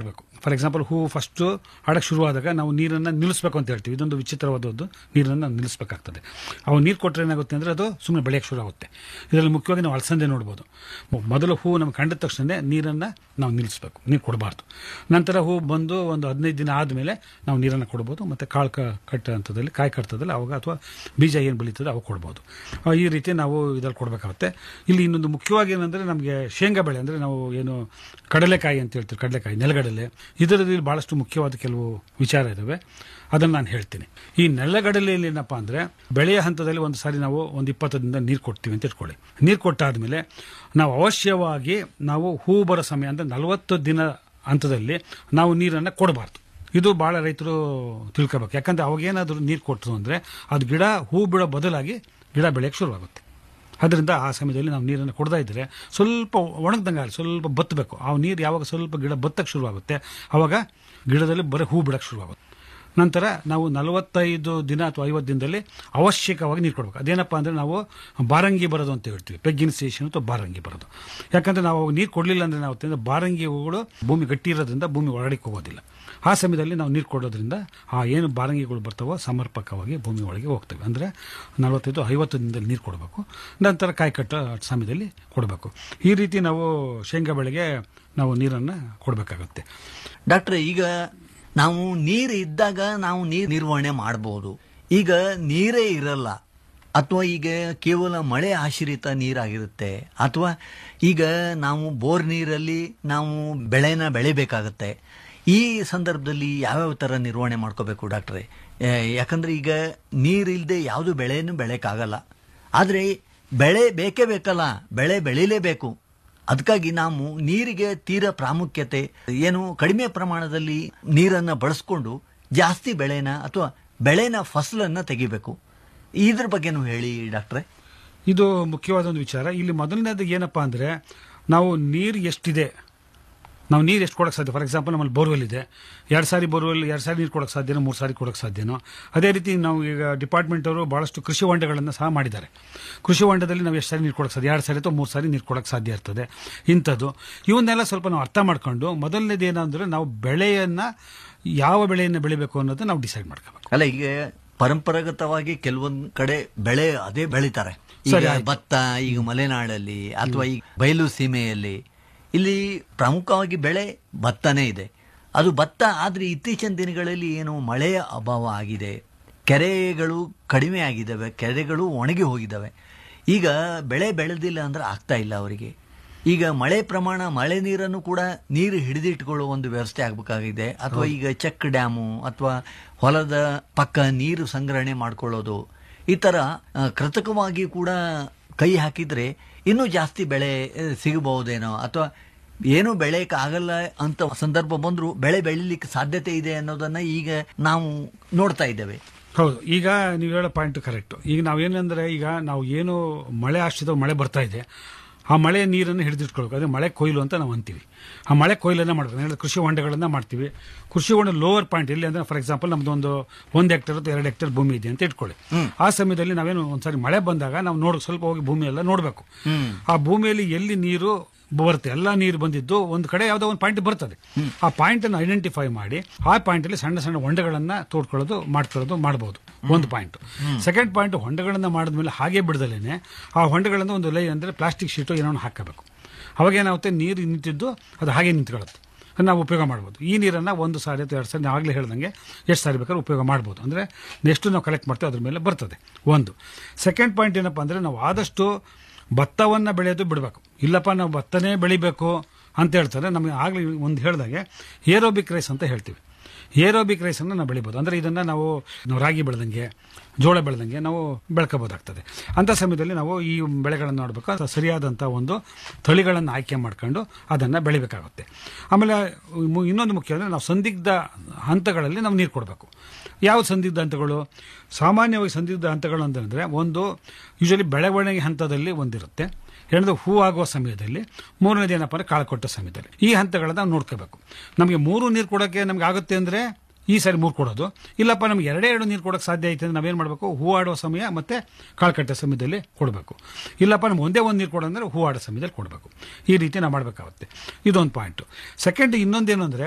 ಫಾರ್ ಎಕ್ಸಾಂಪಲ್ ಹೂ ಫಸ್ಟ್ ಆಡಕ್ಕೆ ಶುರುವಾದಾಗ ನಾವು ನೀರನ್ನು ನಿಲ್ಲಿಸ್ಬೇಕು ಅಂತ ಹೇಳ್ತೀವಿ ಇದೊಂದು ವಿಚಿತ್ರವಾದದ್ದು ನೀರನ್ನು ನಿಲ್ಲಿಸಬೇಕಾಗ್ತದೆ ಅವು ನೀರು ಕೊಟ್ಟರೆ ಏನಾಗುತ್ತೆ ಅಂದರೆ ಅದು ಸುಮ್ಮನೆ ಬೆಳೆಯಕ್ಕೆ ಶುರು ಆಗುತ್ತೆ ಇದರಲ್ಲಿ ಮುಖ್ಯವಾಗಿ ನಾವು ಅಲಸಂದೆ ನೋಡ್ಬೋದು ಮೊ- ಮೊದಲು ಹೂ ನಮ್ಗೆ ಕಂಡ ತಕ್ಷಣ ನೀರನ್ನು ನಾವು ನಿಲ್ಲಿಸಬೇಕು ನೀರು ಕೊಡಬಾರ್ದು ನಂತರ ಹೂ ಬಂದು ಒಂದು ಹದಿನೈದು ದಿನ ಆದಮೇಲೆ ನಾವು ನೀರನ್ನು ಕೊಡ್ಬೋದು ಮತ್ತು ಕಾಳು ಕ ಕಟ್ಟ ಹಂತದಲ್ಲಿ ಕಾಯಿ ಕಟ್ತದಲ್ಲಿ ಅವಾಗ ಅಥವಾ ಬೀಜ ಏನು ಬೆಳೀತದೆ ಅವಾಗ ಕೊಡ್ಬೋದು ಆ, ಈ ರೀತಿ ನಾವು ಇದ್ರಲ್ಲಿ ಕೊಡಬೇಕಾಗುತ್ತೆ ಇಲ್ಲಿ ಇನ್ನೊಂದು ಮುಖ್ಯವಾಗಿ ಏನಂದರೆ ನಮಗೆ ಶೇಂಗಾ ಬೆಳೆ ಅಂದರೆ ನಾವು ಏನು ಕಡಲೆಕಾಯಿ ಅಂತ ಹೇಳ್ತೀವಿ ಕಡಲೆಕಾಯಿ ನೆಲಗಡಲೆ ಇದರಲ್ಲಿ ಭಾಳಷ್ಟು ಮುಖ್ಯವಾದ ಕೆಲವು ವಿಚಾರ ಇದ್ದಾವೆ ಅದನ್ನು ನಾನು ಹೇಳ್ತೀನಿ ಈ ನೆಲಗಡಲೆಯಲ್ಲಿ ಏನಪ್ಪ ಅಂದರೆ ಬೆಳೆಯ ಹಂತದಲ್ಲಿ ಒಂದು ಸಾರಿ ನಾವು ಒಂದು ಇಪ್ಪತ್ತರಿಂದ ನೀರು ಕೊಡ್ತೀವಿ ಅಂತ ಇಟ್ಕೊಳ್ಳಿ ನೀರು ಕೊಟ್ಟಾದಮೇಲೆ ನಾವು ಅವಶ್ಯವಾಗಿ ನಾವು ಹೂ ಬರೋ ಸಮಯ ಅಂದರೆ ನಲವತ್ತು ದಿನ ಹಂತದಲ್ಲಿ ನಾವು ನೀರನ್ನು ಕೊಡಬಾರ್ದು ಇದು ಭಾಳ ರೈತರು ತಿಳ್ಕೊಬೇಕು ಯಾಕಂದ್ರೆ ಅವಾಗೇನಾದರೂ ನೀರು ಕೊಟ್ಟರು ಅಂದರೆ ಅದು ಗಿಡ ಹೂ ಬಿಡೋ ಬದಲಾಗಿ ಗಿಡ ಬೆಳೆಯೋಕ್ಕೆ ಶುರುವಾಗುತ್ತೆ ಅದರಿಂದ ಆ ಸಮಯದಲ್ಲಿ ನಾವು ನೀರನ್ನು ಕೊಡ್ತಾ ಇದ್ದರೆ ಸ್ವಲ್ಪ ಒಣಗ್ದಂಗೆ ಆಗಲಿ ಸ್ವಲ್ಪ ಬತ್ತಬೇಕು ಆ ನೀರು ಯಾವಾಗ ಸ್ವಲ್ಪ ಗಿಡ ಬತ್ತಕ್ಕೆ ಶುರುವಾಗುತ್ತೆ ಆವಾಗ ಗಿಡದಲ್ಲಿ ಬರೀ ಹೂ ಬಿಡೋಕ್ಕೆ ಶುರುವಾಗುತ್ತೆ ನಂತರ ನಾವು ನಲವತ್ತೈದು ದಿನ ಅಥವಾ ಐವತ್ತು ದಿನದಲ್ಲಿ ಅವಶ್ಯಕವಾಗಿ ನೀರು ಕೊಡಬೇಕು ಅದೇನಪ್ಪ ಅಂದರೆ ನಾವು ಬಾರಂಗಿ ಬರೋದು ಅಂತ ಹೇಳ್ತೀವಿ ಪೆಗ್ಗಿನ ಸ್ಟೇಷನ್ ಅಥವಾ ಬಾರಂಗಿ ಬರೋದು ಯಾಕಂದರೆ ನಾವು ನೀರು ಕೊಡಲಿಲ್ಲ ಅಂದರೆ ನಾವು ತಿಂದ್ರೆ ಬಾರಂಗಿ ಹೂಗಳು ಭೂಮಿ ಗಟ್ಟಿ ಇರೋದ್ರಿಂದ ಭೂಮಿ ಒಳಗಡೆ ಹೋಗೋದಿಲ್ಲ ಆ ಸಮಯದಲ್ಲಿ ನಾವು ನೀರು ಕೊಡೋದ್ರಿಂದ ಆ ಏನು ಬಾರಂಗಿಗಳು ಬರ್ತಾವೋ ಸಮರ್ಪಕವಾಗಿ ಭೂಮಿ ಒಳಗೆ ಹೋಗ್ತವೆ ಅಂದರೆ ನಲವತ್ತೈದು ಐವತ್ತು ದಿನದಲ್ಲಿ ನೀರು ಕೊಡಬೇಕು ನಂತರ ಕಾಯಿ ಕಟ್ಟೋ ಸಮಯದಲ್ಲಿ ಕೊಡಬೇಕು ಈ ರೀತಿ ನಾವು ಶೇಂಗಾ ಬೆಳೆಗೆ ನಾವು ನೀರನ್ನು ಕೊಡಬೇಕಾಗುತ್ತೆ ಡಾಕ್ಟ್ರೆ ಈಗ ನಾವು ನೀರು ಇದ್ದಾಗ ನಾವು ನೀರು ನಿರ್ವಹಣೆ ಮಾಡಬಹುದು ಈಗ ನೀರೇ ಇರಲ್ಲ ಅಥವಾ ಈಗ ಕೇವಲ ಮಳೆ ಆಶ್ರಿತ ನೀರಾಗಿರುತ್ತೆ ಅಥವಾ ಈಗ ನಾವು ಬೋರ್ ನೀರಲ್ಲಿ ನಾವು ಬೆಳೆನ ಬೆಳಿಬೇಕಾಗತ್ತೆ ಈ ಸಂದರ್ಭದಲ್ಲಿ ಯಾವ್ಯಾವ ಥರ ನಿರ್ವಹಣೆ ಮಾಡ್ಕೋಬೇಕು ಡಾಕ್ಟ್ರೆ ಆ, ಯಾಕಂದ್ರೆ ಈಗ ನೀರಿಲ್ಲದೆ ಯಾವುದು ಬೆಳೆಯನ್ನು ಬೆಳೆಯಕ್ಕಾಗಲ್ಲ ಆದರೆ ಬೆಳೆ ಬೇಕೇ ಬೇಕಲ್ಲ ಬೆಳೆ ಬೆಳಿಲೇಬೇಕು ಅದಕ್ಕಾಗಿ ನಾವು ನೀರಿಗೆ ತೀರ ಪ್ರಾಮುಖ್ಯತೆ ಏನು ಕಡಿಮೆ ಪ್ರಮಾಣದಲ್ಲಿ ನೀರನ್ನ ಬಳಸ್ಕೊಂಡು ಜಾಸ್ತಿ ಬೆಳೆನ ಅಥವಾ ಬೆಳೆನ ಫಸಲನ್ನ ತೆಗಿಬೇಕು ಇದ್ರ ಬಗ್ಗೆನೂ ಹೇಳಿ ಡಾಕ್ಟ್ರೆ ಇದು ಮುಖ್ಯವಾದ ಒಂದು ವಿಚಾರ ಇಲ್ಲಿ ಮೊದಲನೇದು ಏನಪ್ಪಾ ಅಂದರೆ ನಾವು ನೀರು ಎಷ್ಟಿದೆ ನಾವು ನೀರು ಎಷ್ಟು ಕೊಡೋಕ್ಕೆ ಸಾಧ್ಯ ಫಾರ್ ಎಕ್ಸಾಂಪಲ್ ನಮ್ಮಲ್ಲಿ ಬೋರ್ವೆಲ್ ಇದೆ ಎರಡು ಸಾರಿ ಬೋರ್ವೆಲ್ ಎರಡು ಸಾರಿ ನೀರು ಕೊಡೋಕ್ಕೆ ಸಾಧ್ಯನೋ ಮೂರು ಸಾರಿ ಕೊಡೋಕ್ಕೆ ಸಾಧ್ಯನೋ ಅದೇ ರೀತಿ ನಾವು ಈಗ ಡಿಪಾರ್ಟ್ಮೆಂಟ್ ಅವರು ಭಾಳಷ್ಟು ಕೃಷಿ ಹೊಂಡಗಳನ್ನು ಸಹ ಮಾಡಿದ್ದಾರೆ ಕೃಷಿ ಹೊಂಡದಲ್ಲಿ ನಾವು ಎಷ್ಟು ಸಾರಿ ನೀರು ಕೊಡೋಕ್ಕೆ ಸಾಧ್ಯ ಎರಡು ಸಾರಿ ಅಥವಾ ಮೂರು ಸಾರಿ ನೀರು ಕೊಡೋಕ್ಕೆ ಸಾಧ್ಯ ಇರ್ತದೆ ಇಂಥದ್ದು ಇವನ್ನೆಲ್ಲ ಸ್ವಲ್ಪ ನಾವು ಅರ್ಥ ಮಾಡ್ಕೊಂಡು ಮೊದಲನೇದು ಏನಂದರೆ ನಾವು ಬೆಳೆಯನ್ನು ಯಾವ ಬೆಳೆಯನ್ನು ಬೆಳಿಬೇಕು ಅನ್ನೋದು ನಾವು ಡಿಸೈಡ್ ಮಾಡ್ಕೋಬೇಕು ಅಲ್ಲ ಈಗ ಪರಂಪರಾಗತವಾಗಿ ಕೆಲವೊಂದ್ ಕಡೆ ಬೆಳೆ ಅದೇ ಬೆಳಿತಾರೆ ಈಗ ಸರಿ, ಆಯ್ತು. ಭತ್ತ ಈಗ ಮಲೆನಾಡಲ್ಲಿ ಅಥವಾ ಈ ಬಯಲು ಸೀಮೆಯಲ್ಲಿ ಇಲ್ಲಿ ಪ್ರಮುಖವಾಗಿ ಬೆಳೆ ಭತ್ತನೇ ಇದೆ ಅದು ಭತ್ತ ಆದ್ರೆ ಇತ್ತೀಚಿನ ದಿನಗಳಲ್ಲಿ ಏನು ಮಳೆಯ ಅಭಾವ ಆಗಿದೆ ಕೆರೆಗಳು ಕಡಿಮೆ ಆಗಿದ್ದಾವೆ ಕೆರೆಗಳು ಒಣಗಿ ಹೋಗಿದ್ದಾವೆ ಈಗ ಬೆಳೆ ಬೆಳೆದಿಲ್ಲ ಅಂದ್ರೆ ಆಗ್ತಾ ಇಲ್ಲ ಅವರಿಗೆ ಈಗ ಮಳೆ ಪ್ರಮಾಣ ಮಳೆ ನೀರನ್ನು ಕೂಡ ನೀರು ಹಿಡಿದಿಟ್ಕೊಳ್ಳೋ ಒಂದು ವ್ಯವಸ್ಥೆ ಆಗಬೇಕಾಗಿದೆ ಅಥವಾ ಈಗ ಚೆಕ್ ಡ್ಯಾಮು ಅಥವಾ ಹೊಲದ ಪಕ್ಕ ನೀರು ಸಂಗ್ರಹಣೆ ಮಾಡ್ಕೊಳ್ಳೋದು ಈ ಥರ ಆ, ಕೃತಕವಾಗಿ ಕೂಡ ಕೈ ಹಾಕಿದ್ರೆ ಇನ್ನೂ ಜಾಸ್ತಿ ಬೆಳೆ ಆ, ಸಿಗಬಹುದೇನೋ ಅಥವಾ ಏನು ಬೆಳೆಯಕ್ಕೆ ಆಗಲ್ಲ ಅಂತ ಸಂದರ್ಭ ಬಂದರೂ ಬೆಳೆ ಬೆಳಿಲಿಕ್ಕೆ ಸಾಧ್ಯತೆ ಇದೆ ಅನ್ನೋದನ್ನ ಈಗ ನಾವು ನೋಡ್ತಾ ಇದ್ದೇವೆ ಹೌದು ಈಗ ನೀವು ಹೇಳೋ ಪಾಯಿಂಟ್ ಕರೆಕ್ಟ್ ಈಗ ನಾವೇನಂದ್ರೆ ಈಗ ನಾವು ಏನು ಮಳೆ ಆಶ್ರಿತ ಮಳೆ ಬರ್ತಾ ಇದೆ ಆ ಮಳೆ ನೀರನ್ನು ಹಿಡಿದಿಟ್ಕೊಳ್ಬೇಕು ಅದೇ ಮಳೆ ಕೊಯ್ಲು ಅಂತ ನಾವು ಅಂತೀವಿ ಆ ಮಳೆ ಕೊಯ್ಲನ್ನ ಮಾಡ್ಬೇಕು ಹೇಳಿದ್ರೆ ಕೃಷಿ ಹೊಂಡಗಳನ್ನ ಮಾಡ್ತೀವಿ ಕೃಷಿ ಹೊಂಡ ಲೋವರ್ ಪಾಯಿಂಟ್ ಎಲ್ಲಿ ಅಂದ್ರೆ ಫಾರ್ ಎಕ್ಸಾಂಪಲ್ ನಮ್ದು ಒಂದು ಒಂದು ಹೆಕ್ಟೇರ್ ಅಥವಾ ಎರಡು ಹೆಕ್ಟೇರ್ ಭೂಮಿ ಇದೆ ಅಂತ ಇಟ್ಕೊಳ್ಳಿ ಆ ಸಮಯದಲ್ಲಿ ನಾವೇನು ಒಂದ್ಸರಿ ಮಳೆ ಬಂದಾಗ ನಾವು ನೋಡ್ ಸ್ವಲ್ಪ ಹೋಗಿ ಭೂಮಿ ಎಲ್ಲ ನೋಡಬೇಕು ಆ ಭೂಮಿಯಲ್ಲಿ ಎಲ್ಲಿ ನೀರು ಬರುತ್ತೆ ಎಲ್ಲ ನೀರು ಬಂದಿದ್ದು ಒಂದು ಕಡೆ ಯಾವುದೋ ಒಂದು ಪಾಯಿಂಟ್ ಬರ್ತದೆ ಆ ಪಾಯಿಂಟ್ ಅನ್ನು ಐಡೆಂಟಿಫೈ ಮಾಡಿ ಆ ಪಾಯಿಂಟ್ ಅಲ್ಲಿ ಸಣ್ಣ ಸಣ್ಣ ಹೊಂಡಗಳನ್ನ ತೋಡ್ಕೊಳ್ಳೋದು ಮಾಡ್ಕೊಳ್ಳೋದು ಮಾಡಬಹುದು ಒಂದು ಪಾಯಿಂಟ್ ಸೆಕೆಂಡ್ ಪಾಯಿಂಟ್ ಹೊಂಡಗಳನ್ನ ಮಾಡಿದ್ಮೇಲೆ ಹಾಗೆ ಬಿಡದಲೇನೆ ಆ ಹೊಂಡಗಳನ್ನ ಒಂದು ಲೈ ಅಂದ್ರೆ ಪ್ಲಾಸ್ಟಿಕ್ ಶೀಟು ಏನೋ ಒಂದು ಹಾಕಬೇಕು ಅವಾಗ ಏನಾಗುತ್ತೆ ನೀರು ನಿಂತಿದ್ದು ಅದು ಹಾಗೆ ನಿಂತ್ಕೊಳ್ಳುತ್ತೆ ಅದನ್ನ ನಾವು ಉಪಯೋಗ ಮಾಡ್ಬೋದು ಈ ನೀರನ್ನು ಒಂದು ಸಾರಿ ಅಥವಾ ಎರಡು ಸಾರಿ ನಾವು ಆಗಲೇ ಹೇಳ್ದಂಗೆ ಎಷ್ಟು ಸಾರಿ ಬೇಕಾದ್ರೂ ಉಪಯೋಗ ಮಾಡ್ಬೋದು ಅಂದರೆ ಎಷ್ಟು ನಾವು ಕಲೆಕ್ಟ್ ಮಾಡ್ತೀವಿ ಅದ್ರ ಮೇಲೆ ಬರ್ತದೆ ಒಂದು ಸೆಕೆಂಡ್ ಪಾಯಿಂಟ್ ಏನಪ್ಪ ಅಂದರೆ ನಾವು ಆದಷ್ಟು ಭತ್ತವನ್ನು ಬೆಳೆಯೋದು ಬಿಡಬೇಕು ಇಲ್ಲಪ್ಪ ನಾವು ಭತ್ತನೇ ಬೆಳಿಬೇಕು ಅಂತ ಹೇಳ್ತಾರೆ ನಮಗೆ ಆಗಲೇ ಒಂದು ಹೇಳ್ದಾಗೆ ಏರೋಬಿಕ್ ರೈಸ್ ಅಂತ ಹೇಳ್ತೀವಿ ಏರೋಬಿಕ್ ರೈಸನ್ನು ನಾವು ಬೆಳಿಬೋದು ಅಂದರೆ ಇದನ್ನು ನಾವು ನಾವು ರಾಗಿ ಬೆಳೆದಂಗೆ ಜೋಳ ಬೆಳೆದಂಗೆ ನಾವು ಬೆಳ್ಕೋಬೋದಾಗ್ತದೆ ಅಂಥ ಸಮಯದಲ್ಲಿ ನಾವು ಈ ಬೆಳೆಗಳನ್ನು ನೋಡಬೇಕು ಅದು ಸರಿಯಾದಂಥ ಒಂದು ತಳಿಗಳನ್ನು ಆಯ್ಕೆ ಮಾಡ್ಕೊಂಡು ಅದನ್ನು ಬೆಳಿಬೇಕಾಗುತ್ತೆ ಆಮೇಲೆ ಮು- ಇನ್ನೊಂದು ಮುಖ್ಯ ಅಂದರೆ ನಾವು ಸಂದಿಗ್ಧ ಹಂತಗಳಲ್ಲಿ ನಾವು ನೀರು ಕೊಡಬೇಕು ಯಾವ ಸಂದಿಗ್ಧ ಹಂತಗಳು ಸಾಮಾನ್ಯವಾಗಿ ಸಂದಿಗ್ಧ ಹಂತಗಳು ಅಂತಂದರೆ ಒಂದು ಯೂಶಲಿ ಬೆಳವಣಿಗೆ ಹಂತದಲ್ಲಿ ಒಂದಿರುತ್ತೆ ಎರಡದು ಹೂ ಆಗುವ ಸಮಯದಲ್ಲಿ ಮೂರನೇದು ಏನಪ್ಪ ಅಂದರೆ ಕಾಳು ಕೊಟ್ಟ ಸಮಯದಲ್ಲಿ ಈ ಹಂತಗಳನ್ನ ನಾವು ನೋಡ್ಕೋಬೇಕು ನಮಗೆ ಮೂರು ನೀರು ಕೊಡೋಕ್ಕೆ ನಮ್ಗೆ ಆಗುತ್ತೆ ಅಂದರೆ ಈ ಸಾರಿ ಮೂರು ಕೊಡೋದು ಇಲ್ಲಪ್ಪ ನಮ್ಗೆ ಎರಡೇ ಎರಡು ನೀರು ಕೊಡೋಕ್ಕೆ ಸಾಧ್ಯ ಐತೆ ಅಂದ್ರೆ ನಾವೇನು ಮಾಡಬೇಕು ಹೂ ಆಡುವ ಸಮಯ ಮತ್ತು ಕಾಳು ಕಟ್ಟೋ ಸಮಯದಲ್ಲಿ ಕೊಡಬೇಕು ಇಲ್ಲಪ್ಪ ನಮ್ಗೆ ಒಂದೇ ಒಂದು ನೀರು ಕೊಡೋಂದ್ರೆ ಹೂ ಆಡೋ ಸಮಯದಲ್ಲಿ ಕೊಡಬೇಕು ಈ ರೀತಿ ನಾವು ಮಾಡಬೇಕಾಗುತ್ತೆ ಇದೊಂದು ಪಾಯಿಂಟು ಸೆಕೆಂಡ್ ಇನ್ನೊಂದೇನು ಅಂದರೆ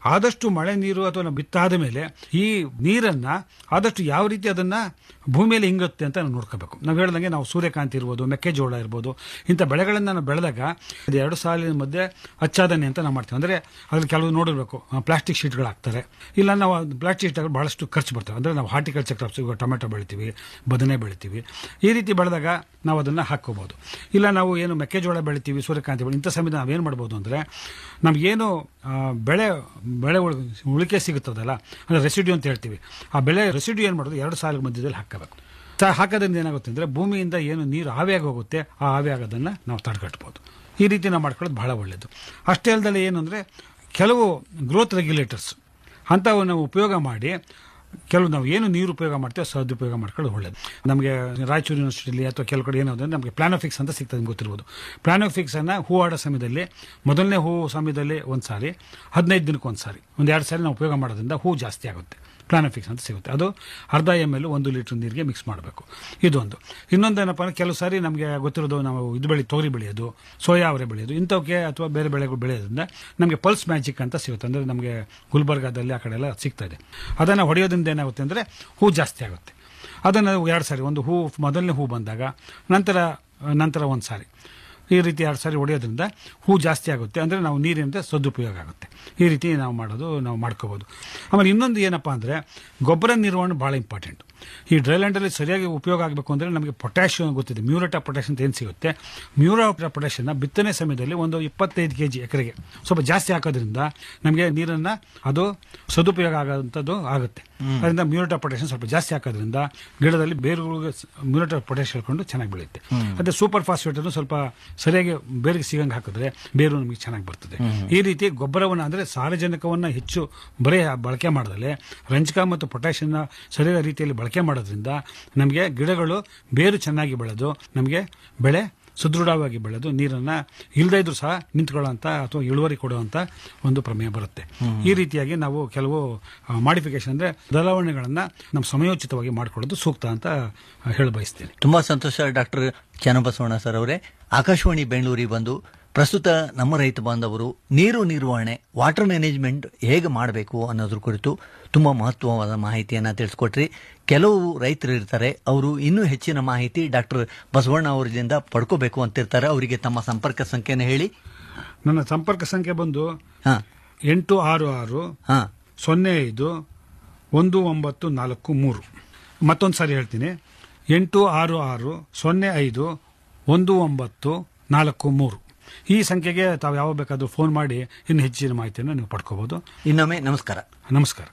ಆದಷ್ಟು ಮಳೆ ನೀರು ಅಥವಾ ನಾವು ಬಿತ್ತಾದ ಮೇಲೆ ಈ ನೀರನ್ನ ಆದಷ್ಟು ಯಾವ ರೀತಿ ಅದನ್ನ ಭೂಮಿಯಲ್ಲಿ ಹಿಂಗುತ್ತೆ ಅಂತ ನಾವು ನೋಡ್ಕೋಬೇಕು ನಾವು ಹೇಳ್ದಂಗೆ ನಾವು ಸೂರ್ಯಕಾಂತಿ ಇರ್ಬೋದು ಮೆಕ್ಕೆಜೋಳ ಇರ್ಬೋದು ಇಂಥ ಬೆಳೆಗಳನ್ನ ನಾವು ಬೆಳೆದಾಗ ಇದು ಎರಡು ಸಾಲಿನ ಮಧ್ಯೆ ಅಚ್ಚಾದನೆ ಅಂತ ನಾವು ಮಾಡ್ತೀವಿ ಅಂದ್ರೆ ಅದ್ರಲ್ಲಿ ಕೆಲವು ನೋಡಿರ್ಬೇಕು ಪ್ಲಾಸ್ಟಿಕ್ ಶೀಟ್ಗಳು ಹಾಕ್ತಾರೆ ಇಲ್ಲ ನಾವು ಪ್ಲಾಸ್ಟಿಕ್ ಶೀಟ್ ಬಹಳಷ್ಟು ಖರ್ಚು ಬರ್ತವೆ ಅಂದ್ರೆ ನಾವು ಹಾರ್ಟಿಕಲ್ಚರ್ ಕ್ರಾಪ್ಸ್ ಈಗ ಟೊಮೆಟೊ ಬೆಳಿತೀವಿ ಬದನೆ ಬೆಳಿತೀವಿ ಈ ರೀತಿ ಬೆಳೆದಾಗ ನಾವು ಅದನ್ನ ಹಾಕೋಬಹುದು ಇಲ್ಲ ನಾವು ಏನು ಮೆಕ್ಕೆಜೋಳ ಬೆಳಿತೀವಿ ಸೂರ್ಯಕಾಂತಿ ಬೆಳೆ ಇಂಥ ಸಮಯದಲ್ಲಿ ನಾವೇನು ಮಾಡ್ಬೋದು ಅಂದ್ರೆ ನಮಗೇನು ಆ, ಬೆಳೆ ಬೆಳೆ ಉಳ್- ಉಳಿಕೆ ಸಿಗುತ್ತದಲ್ಲ ಅಂದ್ರೆ ರೆಸಿಡ್ಯೂ ಅಂತ ಹೇಳ್ತೀವಿ ಆ ಬೆಳೆ ರೆಸಿಡ್ಯೂ ಏನು ಮಾಡೋದು ಎರಡು ಸಾಲಿನ ಮಧ್ಯದಲ್ಲಿ ಹಾಕಬೇಕು ಸ- ಹಾಕೋದ್ರಿಂದ ಏನಾಗುತ್ತೆ ಅಂದ್ರೆ ಭೂಮಿಯಿಂದ ಏನು ನೀರು ಆವಿಯಾಗಿ ಹೋಗುತ್ತೆ ಆ ಆವಿಯಾಗೋದನ್ನ ನಾವು ತಡೆಗಟ್ಬೋದು ಈ ರೀತಿ ನಾವು ಮಾಡ್ಕೊಳ್ಳೋದು ಬಹಳ ಒಳ್ಳೆಯದು ಅಷ್ಟೇ ಅಲ್ಲದೆ ಏನು ಅಂದ್ರೆ ಕೆಲವು ಗ್ರೋತ್ ರೆಗ್ಯುಲೇಟರ್ಸ್ ಅಂಥವು ನಾವು ಉಪಯೋಗ ಮಾಡಿ ಕೆಲವು ನಾವು ಏನು ನೀರು ಉಪಯೋಗ ಮಾಡ್ತೀವಿ ಸದುಪಯೋಗ ಮಾಡ್ಕೊಳ್ಳೋದು ಒಳ್ಳೇದು ನಮಗೆ ರಾಯಚೂರು ಯೂನಿವರ್ಸಿಟಿಲಿ ಅಥವಾ ಕೆಲವು ಕಡೆ ಏನಾದ್ರೆ ನಮಗೆ ಪ್ಲಾನೋಫಿಕ್ಸ್ ಅಂತ ಸಿಗ್ತದೆ ನಿಮ್ಗೆ ಗೊತ್ತಿರ್ಬೋದು ಪ್ಲಾನೋಫಿಕ್ಸ್ ಅನ್ನ ಹೂ ಆಡೋ ಸಮಯದಲ್ಲಿ ಮೊದಲನೇ ಹೂ ಸಮಯದಲ್ಲಿ ಒಂದು ಸಾರಿ ಹದಿನೈದು ದಿನಕ್ಕೆ ಒಂದು ಸಾರಿ ಒಂದು ಎರಡು ಸಾರಿ ನಾವು ಉಪಯೋಗ ಮಾಡೋದ್ರಿಂದ ಹೂ ಜಾಸ್ತಿ ಆಗುತ್ತೆ ಪ್ಲಾನೋಫಿಕ್ಸ್ ಅಂತ ಸಿಗುತ್ತೆ ಅದು ಅರ್ಧ ಎಮ್ ಎಲ್ ಒಂದು ಲೀಟರ್ ನೀರಿಗೆ ಮಿಕ್ಸ್ ಮಾಡಬೇಕು ಇದೊಂದು ಇನ್ನೊಂದೇನಪ್ಪ ಅಂದ್ರೆ ಕೆಲವು ಸಾರಿ ನಮಗೆ ಗೊತ್ತಿರೋದು ನಾವು ಇದು ಬೆಳೆ ತೊಗರಿ ಬೆಳೆಯೋದು ಸೋಯಾ ಅವರೆ ಬೆಳೆಯೋದು ಇಂಥವಕ್ಕೆ ಅಥವಾ ಬೇರೆ ಬೆಳೆಗಳು ಬೆಳೆಯೋದ್ರಿಂದ ನಮಗೆ ಪಲ್ಸ್ ಮ್ಯಾಜಿಕ್ ಅಂತ ಸಿಗುತ್ತೆ ಅಂದರೆ ನಮಗೆ ಗುಲ್ಬರ್ಗಾದಲ್ಲಿ ಆ ಕಡೆ ಎಲ್ಲ ಸಿಗ್ತಾ ಇದೆ ಅದನ್ನು ಹೊಡೆಯೋದ್ರಿಂದ ಏನಾಗುತ್ತೆ ಅಂದರೆ ಹೂ ಜಾಸ್ತಿ ಆಗುತ್ತೆ ಅದನ್ನು ಎರಡು ಸಾರಿ ಒಂದು ಹೂ ಮೊದಲನೇ ಹೂ ಬಂದಾಗ ನಂತರ ನಂತರ ಒಂದು ಸಾರಿ ಈ ರೀತಿ ಎರಡು ಸಾರಿ ಹೊಡೆಯೋದ್ರಿಂದ ಹೂ ಜಾಸ್ತಿ ಆಗುತ್ತೆ ಅಂದರೆ ನಾವು ನೀರಿನಿಂದ ಸದುಪಯೋಗ ಆಗುತ್ತೆ ಈ ರೀತಿ ನಾವು ಮಾಡೋದು ನಾವು ಮಾಡ್ಕೋಬೋದು ಆಮೇಲೆ ಇನ್ನೊಂದು ಏನಪ್ಪ ಅಂದರೆ ಗೊಬ್ಬರ ನಿರ್ವಹಣೆ ಭಾಳ ಇಂಪಾರ್ಟೆಂಟ್ ಈ ಡ್ರೈಲ್ಯಾಂಡಲ್ಲಿ ಸರಿಯಾಗಿ ಉಪಯೋಗ ಆಗಬೇಕು ಅಂದರೆ ನಮಗೆ ಪೊಟ್ಯಾಷಿಯಂ ಗೊತ್ತಿದೆ ಮ್ಯೂರಟ ಪೊಟ್ಯಾಷ್ ಅಂತ ಏನು ಸಿಗುತ್ತೆ ಮ್ಯೂರಟ ಪೊಟ್ಯಾಷನ್ನ ಬಿತ್ತನೆ ಸಮಯದಲ್ಲಿ ಒಂದು ಇಪ್ಪತ್ತೈದು ಕೆ ಜಿ ಎಕರೆಗೆ ಸ್ವಲ್ಪ ಜಾಸ್ತಿ ಹಾಕೋದ್ರಿಂದ ನಮಗೆ ನೀರನ್ನು ಅದು ಸದುಪಯೋಗ ಆಗೋಂಥದ್ದು ಆಗುತ್ತೆ ಅದರಿಂದ ಮ್ಯೂರಟ ಪೊಟ್ಯಾಷನ್ ಸ್ವಲ್ಪ ಜಾಸ್ತಿ ಹಾಕೋದ್ರಿಂದ ಗಿಡದಲ್ಲಿ ಬೇರುಗಳಿಗೆ ಮ್ಯೂರಟ ಪೊಟ್ಯಾಷ್ ಹೇಳ್ಕೊಂಡು ಚೆನ್ನಾಗಿ ಬೆಳೆಯುತ್ತೆ ಅದೇ ಸೂಪರ್ ಫಾಸ್ಫೇಟ್ ಅನ್ನು ಸ್ವಲ್ಪ ಸರಿಯಾಗಿ ಬೇರಿಗೆ ಸಿಗಂಗೆ ಹಾಕಿದ್ರೆ ಬೇರು ನಮಗೆ ಚೆನ್ನಾಗಿ ಬರ್ತದೆ ಈ ರೀತಿ ಗೊಬ್ಬರವನ್ನು ಅಂದರೆ ಸಾರಜನಕವನ್ನು ಹೆಚ್ಚು ಬರೀ ಬಳಕೆ ಮಾಡದಲೆ ರಂಜಕ ಮತ್ತು ಪೊಟ್ಯಾಷಿಯನ್ನ ಸರಿಯಾದ ರೀತಿಯಲ್ಲಿ ಬಳಕೆ ಮಾಡೋದ್ರಿಂದ ನಮಗೆ ಗಿಡಗಳು ಬೇರು ಚೆನ್ನಾಗಿ ಬೆಳೆದು ನಮಗೆ ಬೆಳೆ ಸುದೃಢವಾಗಿ ಬೆಳೆದು ನೀರನ್ನ ಇಲ್ಲದೇ ಇದ್ರೂ ಸಹ ನಿಂತ್ಕೊಳ್ಳೋಂಥ ಅಥವಾ ಇಳುವರಿ ಕೊಡುವಂಥ ಒಂದು ಪ್ರಮೇಯ ಬರುತ್ತೆ ಈ ರೀತಿಯಾಗಿ ನಾವು ಕೆಲವು ಮಾಡಿಫಿಕೇಶನ್ ಅಂದ್ರೆ ಬದಲಾವಣೆಗಳನ್ನ ನಮ್ಮ ಸಮಯೋಚಿತವಾಗಿ ಮಾಡ್ಕೊಳ್ಳೋದು ಸೂಕ್ತ ಅಂತ ಹೇಳ ಬಯಸ್ತೇನೆ ತುಂಬಾ ಸಂತೋಷ ಡಾಕ್ಟರ್ ಚನ್ನಬಸವಣ್ಣ ಸರ್ ಅವರೇ ಆಕಾಶವಾಣಿ ಬೆಂಗಳೂರಿಗೆ ಬಂದು ಪ್ರಸ್ತುತ ನಮ್ಮ ರೈತ ಬಾಂಧವರು ನೀರು ನಿರ್ವಹಣೆ ವಾಟರ್ ಮ್ಯಾನೇಜ್ಮೆಂಟ್ ಹೇಗೆ ಮಾಡಬೇಕು ಅನ್ನೋದ್ರ ಕುರಿತು ತುಂಬಾ ಮಹತ್ವವಾದ ಮಾಹಿತಿಯನ್ನ ತಿಳಿಸ್ಕೊಟ್ರಿ ಕೆಲವು ರೈತರು ಇರ್ತಾರೆ ಅವರು ಇನ್ನೂ ಹೆಚ್ಚಿನ ಮಾಹಿತಿ ಡಾಕ್ಟರ್ ಬಸವಣ್ಣ ಅವರಿಂದ ಪಡ್ಕೋಬೇಕು ಅಂತಿರ್ತಾರೆ ಅವರಿಗೆ ತಮ್ಮ ಸಂಪರ್ಕ ಸಂಖ್ಯೆನ ಹೇಳಿ ನನ್ನ ಸಂಪರ್ಕ ಸಂಖ್ಯೆ ಬಂದು ಹಾ ಎಂಟು ಆರು ಆರು ಹಾ ಸೊನ್ನೆ ಐದು ಒಂದು ಒಂಬತ್ತು ನಾಲ್ಕು ಮೂರು ಮತ್ತೊಂದು ಸಾರಿ ಹೇಳ್ತೀನಿ ಎಂಟು ಆರು ಆರು ಸೊನ್ನೆ ಐದು ಒಂದು ಒಂಬತ್ತು ನಾಲ್ಕು ಮೂರು ಈ ಸಂಖ್ಯೆಗೆ ತಾವು ಯಾವಾಗ ಬೇಕಾದರೂ ಫೋನ್ ಮಾಡಿ ಇನ್ನು ಹೆಚ್ಚಿನ ಮಾಹಿತಿಯನ್ನು ನೀವು ಪಡ್ಕೋಬಹುದು ಇನ್ನೊಮ್ಮೆ ನಮಸ್ಕಾರ ನಮಸ್ಕಾರ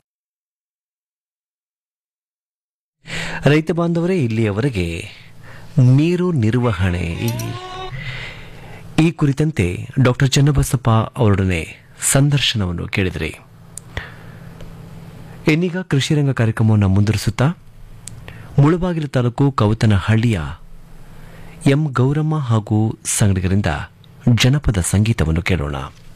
ರೈತ ಬಾಂಧವರೇ ಇಲ್ಲಿಯವರೆಗೆ ನೀರು ನಿರ್ವಹಣೆ ಈ- ಈ ಕುರಿತಂತೆ ಡಾಕ್ಟರ್ ಚನ್ನಬಸಪ್ಪ ಅವರೊಡನೆ ಸಂದರ್ಶನವನ್ನು ಕೇಳಿದ್ರಿ ಇನ್ನೀಗ ಕೃಷಿ ರಂಗ ಕಾರ್ಯಕ್ರಮವನ್ನು ಮುಂದುವರಿಸುತ್ತಾ ಮುಳುಬಾಗಿಲು ತಾಲೂಕು ಕೌತನಹಳ್ಳಿಯ ಎಂ ಗೌರಮ್ಮ ಹಾಗೂ ಸಂಗಡಿಗರಿಂದ ಜನಪದ ಸಂಗೀತವನ್ನು ಕೇಳೋಣ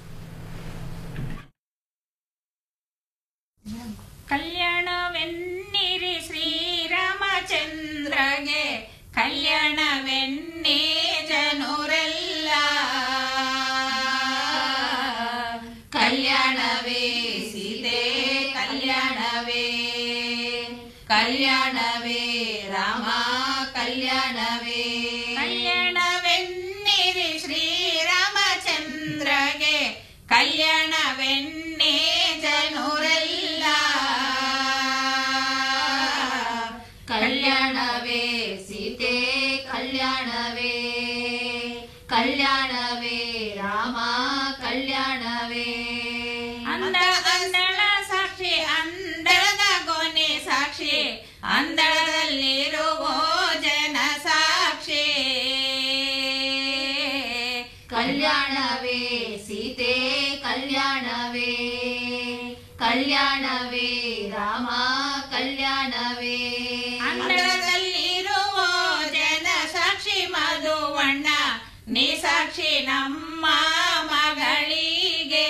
ಕಲ್ಯಾಣವೆನ್ನಿರಿ ಶ್ರೀರಾಮಚಂದ್ರಗೆ ಕಲ್ಯಾಣವೆನ್ನಿ ಜನರೆಲ್ಲ ಕಲ್ಯಾಣವೇ ಸೀತೆ ಕಲ್ಯಾಣವೇ ಕಲ್ಯಾಣವೇ ರಾಮ ಕಲ್ಯಾಣವೇ ಕಲ್ಯಾಣವೆನ್ನಿರಿ ಶ್ರೀರಾಮಚಂದ್ರಗೆ ಕಲ್ಯಾಣವೆನ್ನಿ ಜನರೆಲ್ಲ ಕಲ್ಯಾಣವೇ ಸೀತೆ ಕಲ್ಯಾಣವೇ ಕಲ್ಯಾಣವೇ ರಾಮ ಕಲ್ಯಾಣವೇ ಅಂದ ಅಂದಳ ಸಾಕ್ಷಿ ಅಂದಳದ ಗೊನೆ ಸಾಕ್ಷಿ ಅಂದಳದಲ್ಲಿರುವ ಜನ ಸಾಕ್ಷಿ ಕಲ್ಯಾಣವೇ ಸೀತೆ ಕಲ್ಯಾಣವೇ ಕಲ್ಯಾಣವೇ ರಾಮ ಕಲ್ಯಾಣವೇ ಅಂಗಳದಲ್ಲಿರುವ ಜನ ಸಾಕ್ಷಿ ಮಧುವಣ್ಣ ನೀ ಸಾಕ್ಷಿ ನಮ್ಮ ಮಗಳಿಗೆ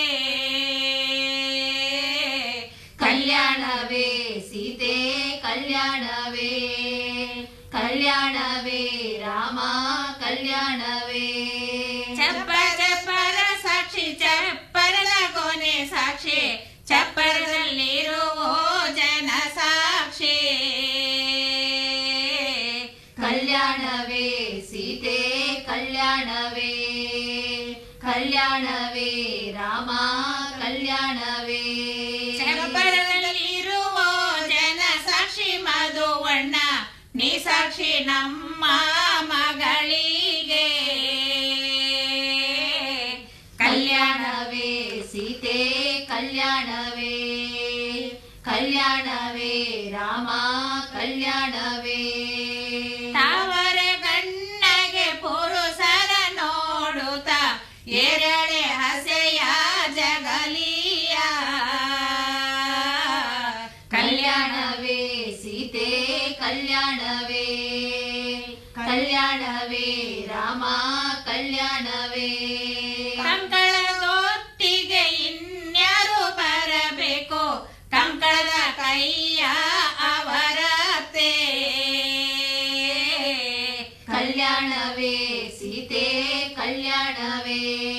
ಕಲ್ಯಾಣವೇ ಸೀತೆ ಕಲ್ಯಾಣವೇ ಕಲ್ಯಾಣವೇ ರಾಮ ಕಲ್ಯಾಣವೇ ಚಪ್ಪ ಚಪ್ಪರ ಸಾಕ್ಷಿ ಚಪ್ಪರದ ಕೊನೆ ಸಾಕ್ಷಿ ಚಪ್ಪ ಪರದಲ್ಲಿರುವ ಜನ ಸಾಕ್ಷಿ ಕಲ್ಯಾಣವೇ ಸೀತೆ ಕಲ್ಯಾಣವೇ ಕಲ್ಯಾಣವೇ ರಾಮ ಕಲ್ಯಾಣವೇ ಪರದಲ್ಲಿರುವ ಜನ ಸಾಕ್ಷಿ ಮಧುವಣ್ಣ ನೀ ಸಾಕ್ಷಿ ನಮ್ಮ ಮಗಳಿಗೆ ಕಲ್ಯಾಣವೇ ಸೀತೆ ಕಲ್ಯಾಣವೇ ಕಲ್ಯಾಣವೇ ರಾಮ ಕಲ್ಯಾಣವೇ ತಾವರ ಗಣ್ಣಗೆ ಪುರುಷರ ನೋಡುತ್ತ ಎರಳೆ ಹಸೆಯ ಜಗಲಿಯ ಕಲ್ಯಾಣವೇ ಸೀತೆ ಕಲ್ಯಾಣವೇ ಕಲ್ಯಾಣವೇ ರಾಮ ಕಲ್ಯಾಣವೇ ಕಂಕಳದೊಟ್ಟಿಗೆ ಇನ್ಯಾರು ಬರಬೇಕು ಕಂಕಳದ ಕೈಯ ಅವರತೆ ಕಲ್ಯಾಣವೇ ಸೀತೆ ಕಲ್ಯಾಣವೇ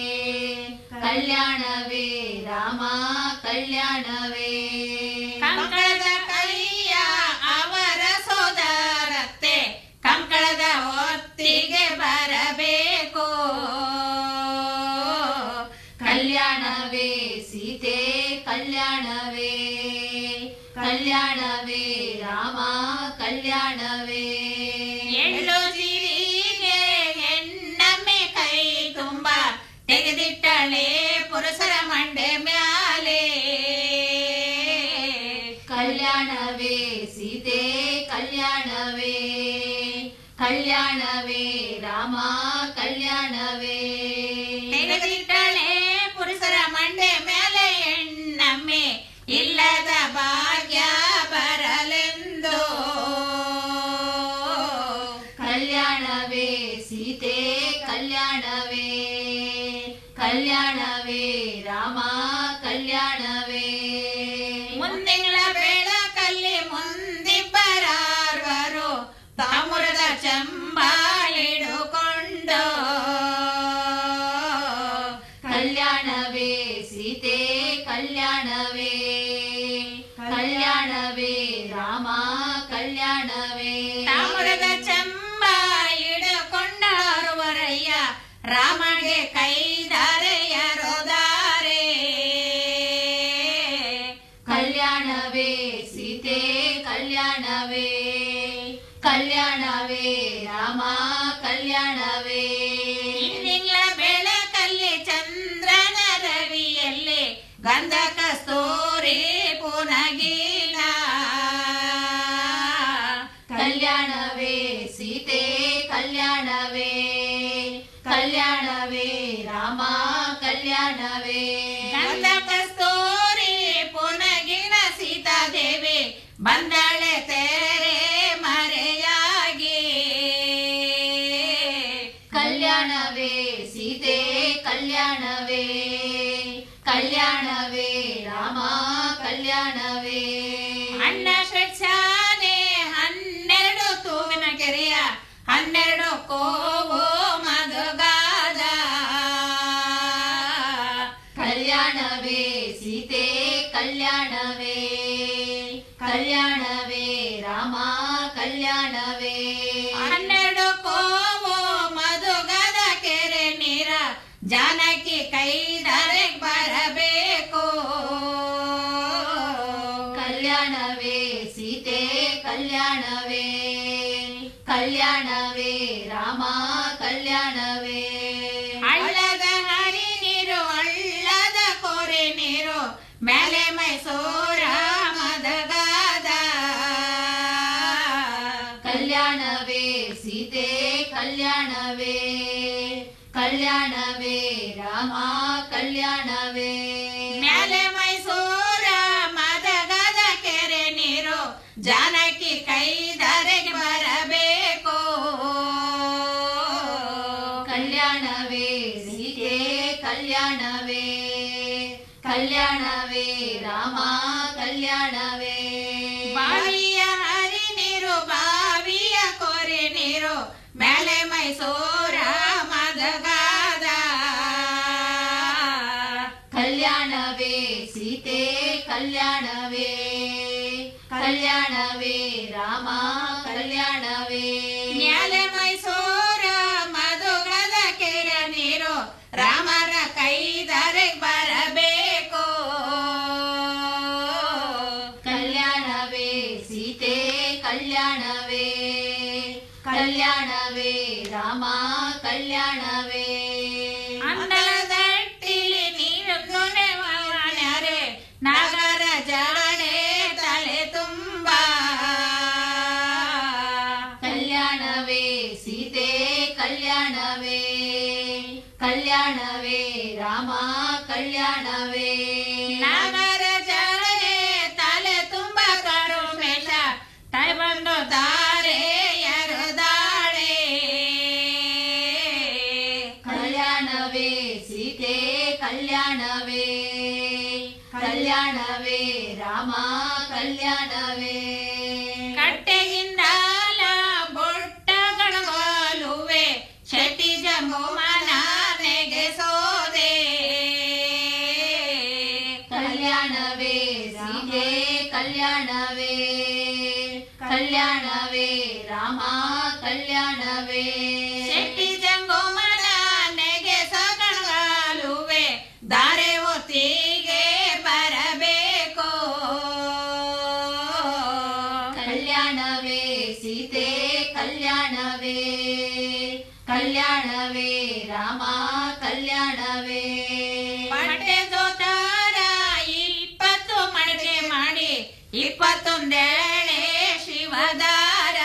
ಕಲ್ಯಾಣವೇ ರಾಮ ಕಲ್ಯಾಣವೇ ಕಂಕಳದ ಕೈಯ ಅವರ ಸೋದರತ್ತೆ ಕಂಕಳದ ಹೊತ್ತಿಗೆ ಬರಬೇಕು ಕಲ್ಯಾಣವೇ ಸೀತೆ ಕಲ್ಯಾಣವೇ ಕಲ್ಯಾಣವೇ ರಾಮ ಕಲ್ಯಾಣವೇ ಎಳ್ಳು ಜೀರಿಗೆ ಹೆಣ್ಣಮ್ಮೆ ಕೈ ತುಂಬ ತೆಗೆದಿಟ್ಟಳೆ ಪುರುಷರ ಮಂಡೆ ಮ್ಯಾಲೆ ಕಲ್ಯಾಣವೇ ಸೀತೆ ಕಲ್ಯಾಣವೇ ಕಲ್ಯಾಣವೇ ರಾಮ ಕಲ್ಯಾಣವೇ ತೆಗೆದಿಟ್ಟಳೆ ಪುರುಷರ ಮಂಡೆ ಮೇಲೆ ಹೆಣ್ಣಮ್ಮೆ ಇಲ್ಲದ ಭಾಗ್ಯ ಬರಲೆಂದು ಕಲ್ಯಾಣವೇ ಸೀತೆ ಕಲ್ಯಾಣವೇ ಕಲ್ಯಾಣವೇ ರಾಮ ಕಲ್ಯಾಣವೇ ಮುಂದಿನ ಬೆಳಕಲ್ಲಿ ಮುಂದಿಬ್ಬರಾರ್ವರು ತಾಮ್ರದ ಚಂಬ ಹಿಡುಕೊಂಡು ಕಲ್ಯಾಣವೇ ಸೀತೆ ಕಲ್ಯಾಣವೇ ಕಲ್ಯಾಣವೇ ರಾಮ ಕಲ್ಯಾಣವೇ ತಾಮ್ರದ ಚಂಬ ಹಿಡುಕೊಂಡವರಯ್ಯ ರಾಮಗೆ ಕೈದಾರೆಯರೋದಾರೆ ಕಲ್ಯಾಣವೇ ಸೀತೆ ಕಲ್ಯಾಣವೇ ಕಲ್ಯಾಣವೇ ರಾಮ ಕಲ್ಯಾಣವೇ ಇಂದಿನ ಬೆಳಕಲ್ಲಿ ಚಂದ್ರನ ರವಿಯಲ್ಲಿ ಗಂಧ ಕಸ್ತೂರಿ ಪುನಗಿನ ಕಲ್ಯಾಣವೇ ಸೀತೆ ಕಲ್ಯಾಣವೇ ಕಲ್ಯಾಣವೇ ರಾಮ ಕಲ್ಯಾಣವೇ ಗಂಧ ಕಸ್ತೂರಿ ಪುನಗಿನ ಸೀತಾದೇವಿ ಬಂದಳೆ ತೆರೆ ಮರೆಯಾಗಿ ಕಲ್ಯಾಣವೇ ಸೀತೆ ಕಲ್ಯಾಣವೇ ಕಲ್ಯಾಣವೇ ರಾಮ ಕಲ್ಯಾಣವೇ ಅಣ್ಣ ಷಟ್ಸಾನೆ ಹನ್ನೆರಡು ತೂವಿನ ಕೆರೆಯ ಹನ್ನೆರಡು ಕೋವು ಮಧುಗಾದ ಕಲ್ಯಾಣವೇ ಸೀತೆ ಕಲ್ಯಾಣವೇ ಕಲ್ಯಾಣವೇ ರಾಮ ಕಲ್ಯಾಣವೇ ಹನ್ನೆರಡು ಕೋವು ಮಧುಗದ ಕೆರೆ ನೀರ ಜಾನಕಿ ಕೈದರೆ ಬರಬೇಕು ಕಲ್ಯಾಣವೇ ಸೀತೆ ಕಲ್ಯಾಣವೇ ಕಲ್ಯಾಣವೇ ರಾಮ ಕಲ್ಯಾಣವೇ ಹಳ್ಳದ ಹರಿ ನೀರು ಹಳ್ಳದ ಕೋರೆ ನೀರು ಮೇಲೆ ಮೈಸೂರ ಮದಗಾದ ಕಲ್ಯಾಣವೇ ಸೀತೆ ಕಲ್ಯಾಣವೇ ಕಲ್ಯಾಣವೇ ರಾಮ ಕಲ್ಯಾಣವೇ ಮೇಲೆ ಮೈಸೂರ ಮದಗದ ಕೆರೆ ನೀರು ಜಾನಕಿ ಕೈದರೆಗೆ ಬರಬೇಕು ಕಲ್ಯಾಣವೇ ಸೀತೆ ಕಲ್ಯಾಣವೇ ಕಲ್ಯಾಣವೇ ರಾಮ ಕಲ್ಯಾಣವೇ ಬಾವಿಯ ಹರಿ ನೀರು ಬಾವಿಯ ಕೊರೆ ನೀರು ಮೇಲೆ ಮೈಸೂರ ಮದಗಾದ ಕಲ್ಯಾಣವೇ ಸೀತೆ ಕಲ್ಯಾಣ ಕಲ್ಯಾಣವೇ ರಾಮ ಕಲ್ಯಾಣವೇ ನ್ಯಾಲೆ ಮೈಸೂರ ಮಧುಗದ ಕೆರ ನೀರು ರಾಮರ ಕೈದರೆ ಬರಬೇಕು ಕಲ್ಯಾಣವೇ ಸೀತೆ ಕಲ್ಯಾಣವೇ ಕಲ್ಯಾಣವೇ ರಾಮ ಕಲ್ಯಾಣವೇ ಅನ್ನದಟ್ಟಿಲಿ ನೀರು ನುಣೆ ನಗರ ಜಾಣೆ ತಲೆ ತುಂಬ ಕಲ್ಯಾಣವೇ ಸೀತೆ ಕಲ್ಯಾಣವೇ ಕಲ್ಯಾಣವೇ ರಾಮ ಕಲ್ಯಾಣವೇ ನಗರ ಜಾಣೆ ತಲೆ ತುಂಬ ಕರುಮೇಶ ತೈ ಬಂದು ತಾರೆ ಎರದಾಳೆ ಕಲ್ಯಾಣವೇ ಸೀತೆ ಕಲ್ಯಾಣವೇ ಕಲ್ಯಾಣವೇ ರಾಮ ಕಲ್ಯಾಣವೇ ಕಟ್ಟೆಗಿಂದಾಲ ಬೊಟ್ಟಗಳಗಾಲುವೆ ಶೆಟ್ಟಿ ಜಂಗುಮನ ನೆಗೆಸೋದೆ ಕಲ್ಯಾಣವೇ ಸೀತೆ ಕಲ್ಯಾಣವೇ ಕಲ್ಯಾಣವೇ ರಾಮ ಕಲ್ಯಾಣವೇ ಶೆಟ್ಟಿ ಜಂಗುಮನ ನೆಗೆಸಗಳಗಾಲುವೆ ದಾರೆ ಹೊತ್ತಿಗೆ ಬರಬೇಕು ಕಲ್ಯಾಣವೇ ಸೀತೆ ಕಲ್ಯಾಣವೇ ಕಲ್ಯಾಣವೇ ರಾಮ ಕಲ್ಯಾಣವೇ ಬಟ್ಟೆ ಜೋತಾರ ಇಪ್ಪತ್ತು ಮಡಿಕೆ ಮಾಡಿ ಇಪ್ಪತ್ತೊಂದೇಳೆ ಶಿವದಾರ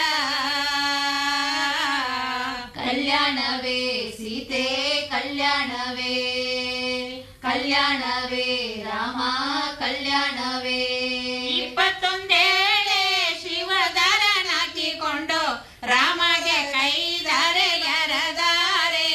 ಕಲ್ಯಾಣವೇ ಸೀತೆ ಕಲ್ಯಾಣವೇ ಕಲ್ಯಾಣವೇ ರಾಮ ಕಲ್ಯಾಣವೇ ಇಪ್ಪತ್ತೊಂದೇಳೆ ಶಿವದಾರನಾಕಿಕೊಂಡು ರಾಮಗೆ ಕೈದರೆ ಎರದಾರೆ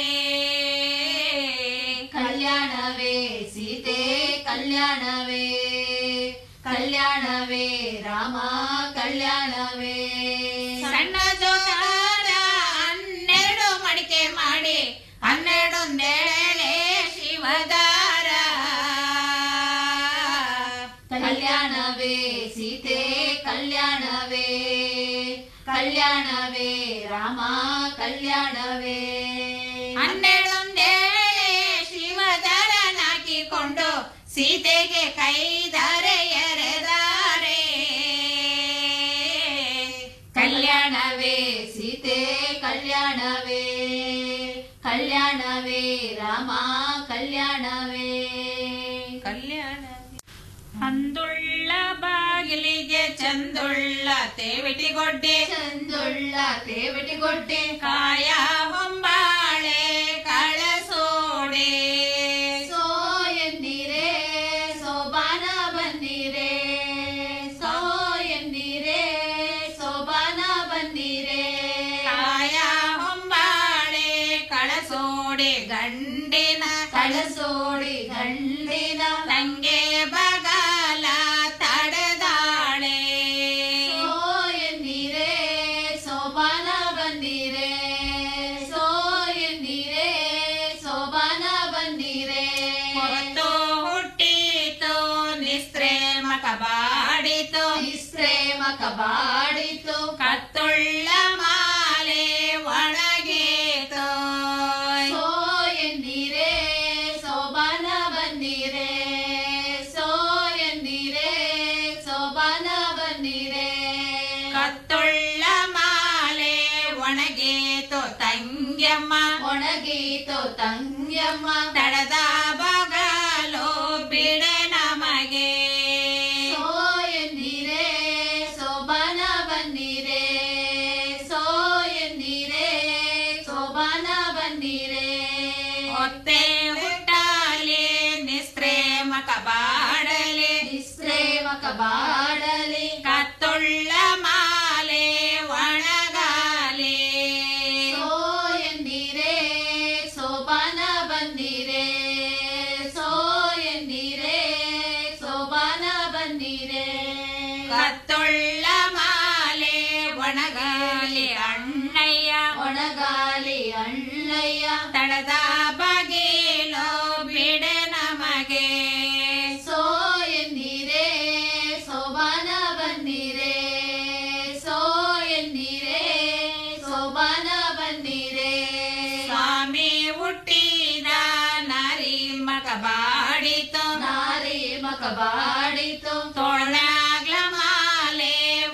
ಕಲ್ಯಾಣವೇ ಸೀತೆ ಕಲ್ಯಾಣವೇ ಕಲ್ಯಾಣವೇ ರಾಮ ಕಲ್ಯಾಣವೇ ಸಣ್ಣ ಜೋತಾರ ಹನ್ನೆರಡು ಮಡಿಕೆ ಮಾಡಿ ಹನ್ನೆರಡೊಂದೇಳೆ ಶಿವದಾರ ಕಲ್ಯಾಣವೇ ಸೀತೆ ಕಲ್ಯಾಣವೇ ಕಲ್ಯಾಣವೇ ರಾಮ ಕಲ್ಯಾಣವೇ ಹನ್ನೆರಡೊಂದೇಳೆ ಶಿವಧರನಾಕಿಕೊಂಡು ಸೀತೆಗೆ ಕೈದರೆ ಎರೆದಾರೆ ಕಲ್ಯಾಣವೇ ಸೀತೆ ಕಲ್ಯಾಣವೇ ಕಲ್ಯಾಣವೇ ರಾಮ ಕಲ್ಯಾಣವೇ ಕಲ್ಯಾಣ ಅಂದುಳ್ಳ ಬಾಗಿಲಿಗೆ ಚಂದುಳ್ಳ ತೇವಿಟಿಗೊಡ್ಡೆ ಚಂದುಳ್ಳ ತೇವಿಟಿಗೊಡ್ಡೆ ಕಾಯ ಹೊಂಬಾಳೆ ಕಳಸೋಡೆ ಸೋ ಎನ್ನಿರೆ ಸೋಬಾನ ಬನ್ನಿರೆ ಸೋ ಎನ್ನಿರೆ ಸೋಬಾನ ಬನ್ನಿರೆ ಕಾಯ ಹೊಂಬಾಳೆ ಕಳಸೋಡೆ ಗಂಡಿನ ಕಳಸೋಡಿ ಗಂಡಿನ ತಂಗೆ ಬಗಲ ತಡೆದಾಳೆ ಸೋ ಎನ್ನಿರೆ ಸೋಬಾನ ಬಂದಿರೆ ಸೋ ಎನ್ನಿರೆ ಸೋಬಾನ ಬಂದಿರೆ ಹೊತ್ತು ಹುಟ್ಟಿತು ನಿಸ್ತ್ರೇಮ ಕಬಾಡಿತು ನಿಸ್ತ್ರೇಮ ಕಬಾಡಿತು ಕತ್ತುಳ್ಳ ಮಾಲೆ ಒಣಗೇತು ಸೋ ಎನ್ನಿರೆ ಸೋಬಾನ ಬಂದಿರೆ ಸೋ ಎನ್ನಿರೆ ಸೋಬಾನ ಬಂದಿರೆ ಕತ್ತುಳ್ಳ ಮಾಲೆ ಒಣಗೇತು ತಂಗ್ಯಮ್ಮ ಒಣಗೀತು ತಂಗ್ಯಮ್ಮ ತಡದ ಬಗಲು ಬಿಡೆ ನಮಗೆ ಸೋ ಎನ್ನಿರೆ ಸೋಬಾನ ಬನ್ನಿರೆ ಸೋ ಎನ್ನಿರೆ ಸೋಬಾನ ಬನ್ನಿರೆ ಒತ್ತೆ ಹುಟ್ಟಾಲೆ ನಿಸ್ತ್ರೇಮ ಕಬಾಡಲೆ ನಿಸ್ತ್ರೇಮ ಕಬಾಡಲೆ ಕತ್ತುಳ್ಳ ಮಾಲೆ ಒಣಗಾಲೆ ಸೋ ಎಂದಿರೆ ಸೋಬಾನ ಬಂದಿರೆ ಸೋ ಎಂದಿರೆ ಸೋಬಾನ ಬಂದಿರೆ ಕತ್ತುಳ್ಳ ಮಾಲೆ ಒಣಗಾಲಿ ಅಣ್ಣಯ್ಯ ಒಣಗಾಲಿ ಅಣ್ಣಯ್ಯ ತಡದ ಬಗೆಲೋ ಬಿಡೆ ನಮಗೆ ಸೋ ಎಂದಿರೆ ಸೋಬಾನ ಬಂದಿರೆ ಬಾಡಿತು ತೋಳ್ಮ್ಯಾಗ್ಲ ಮಾಲೆ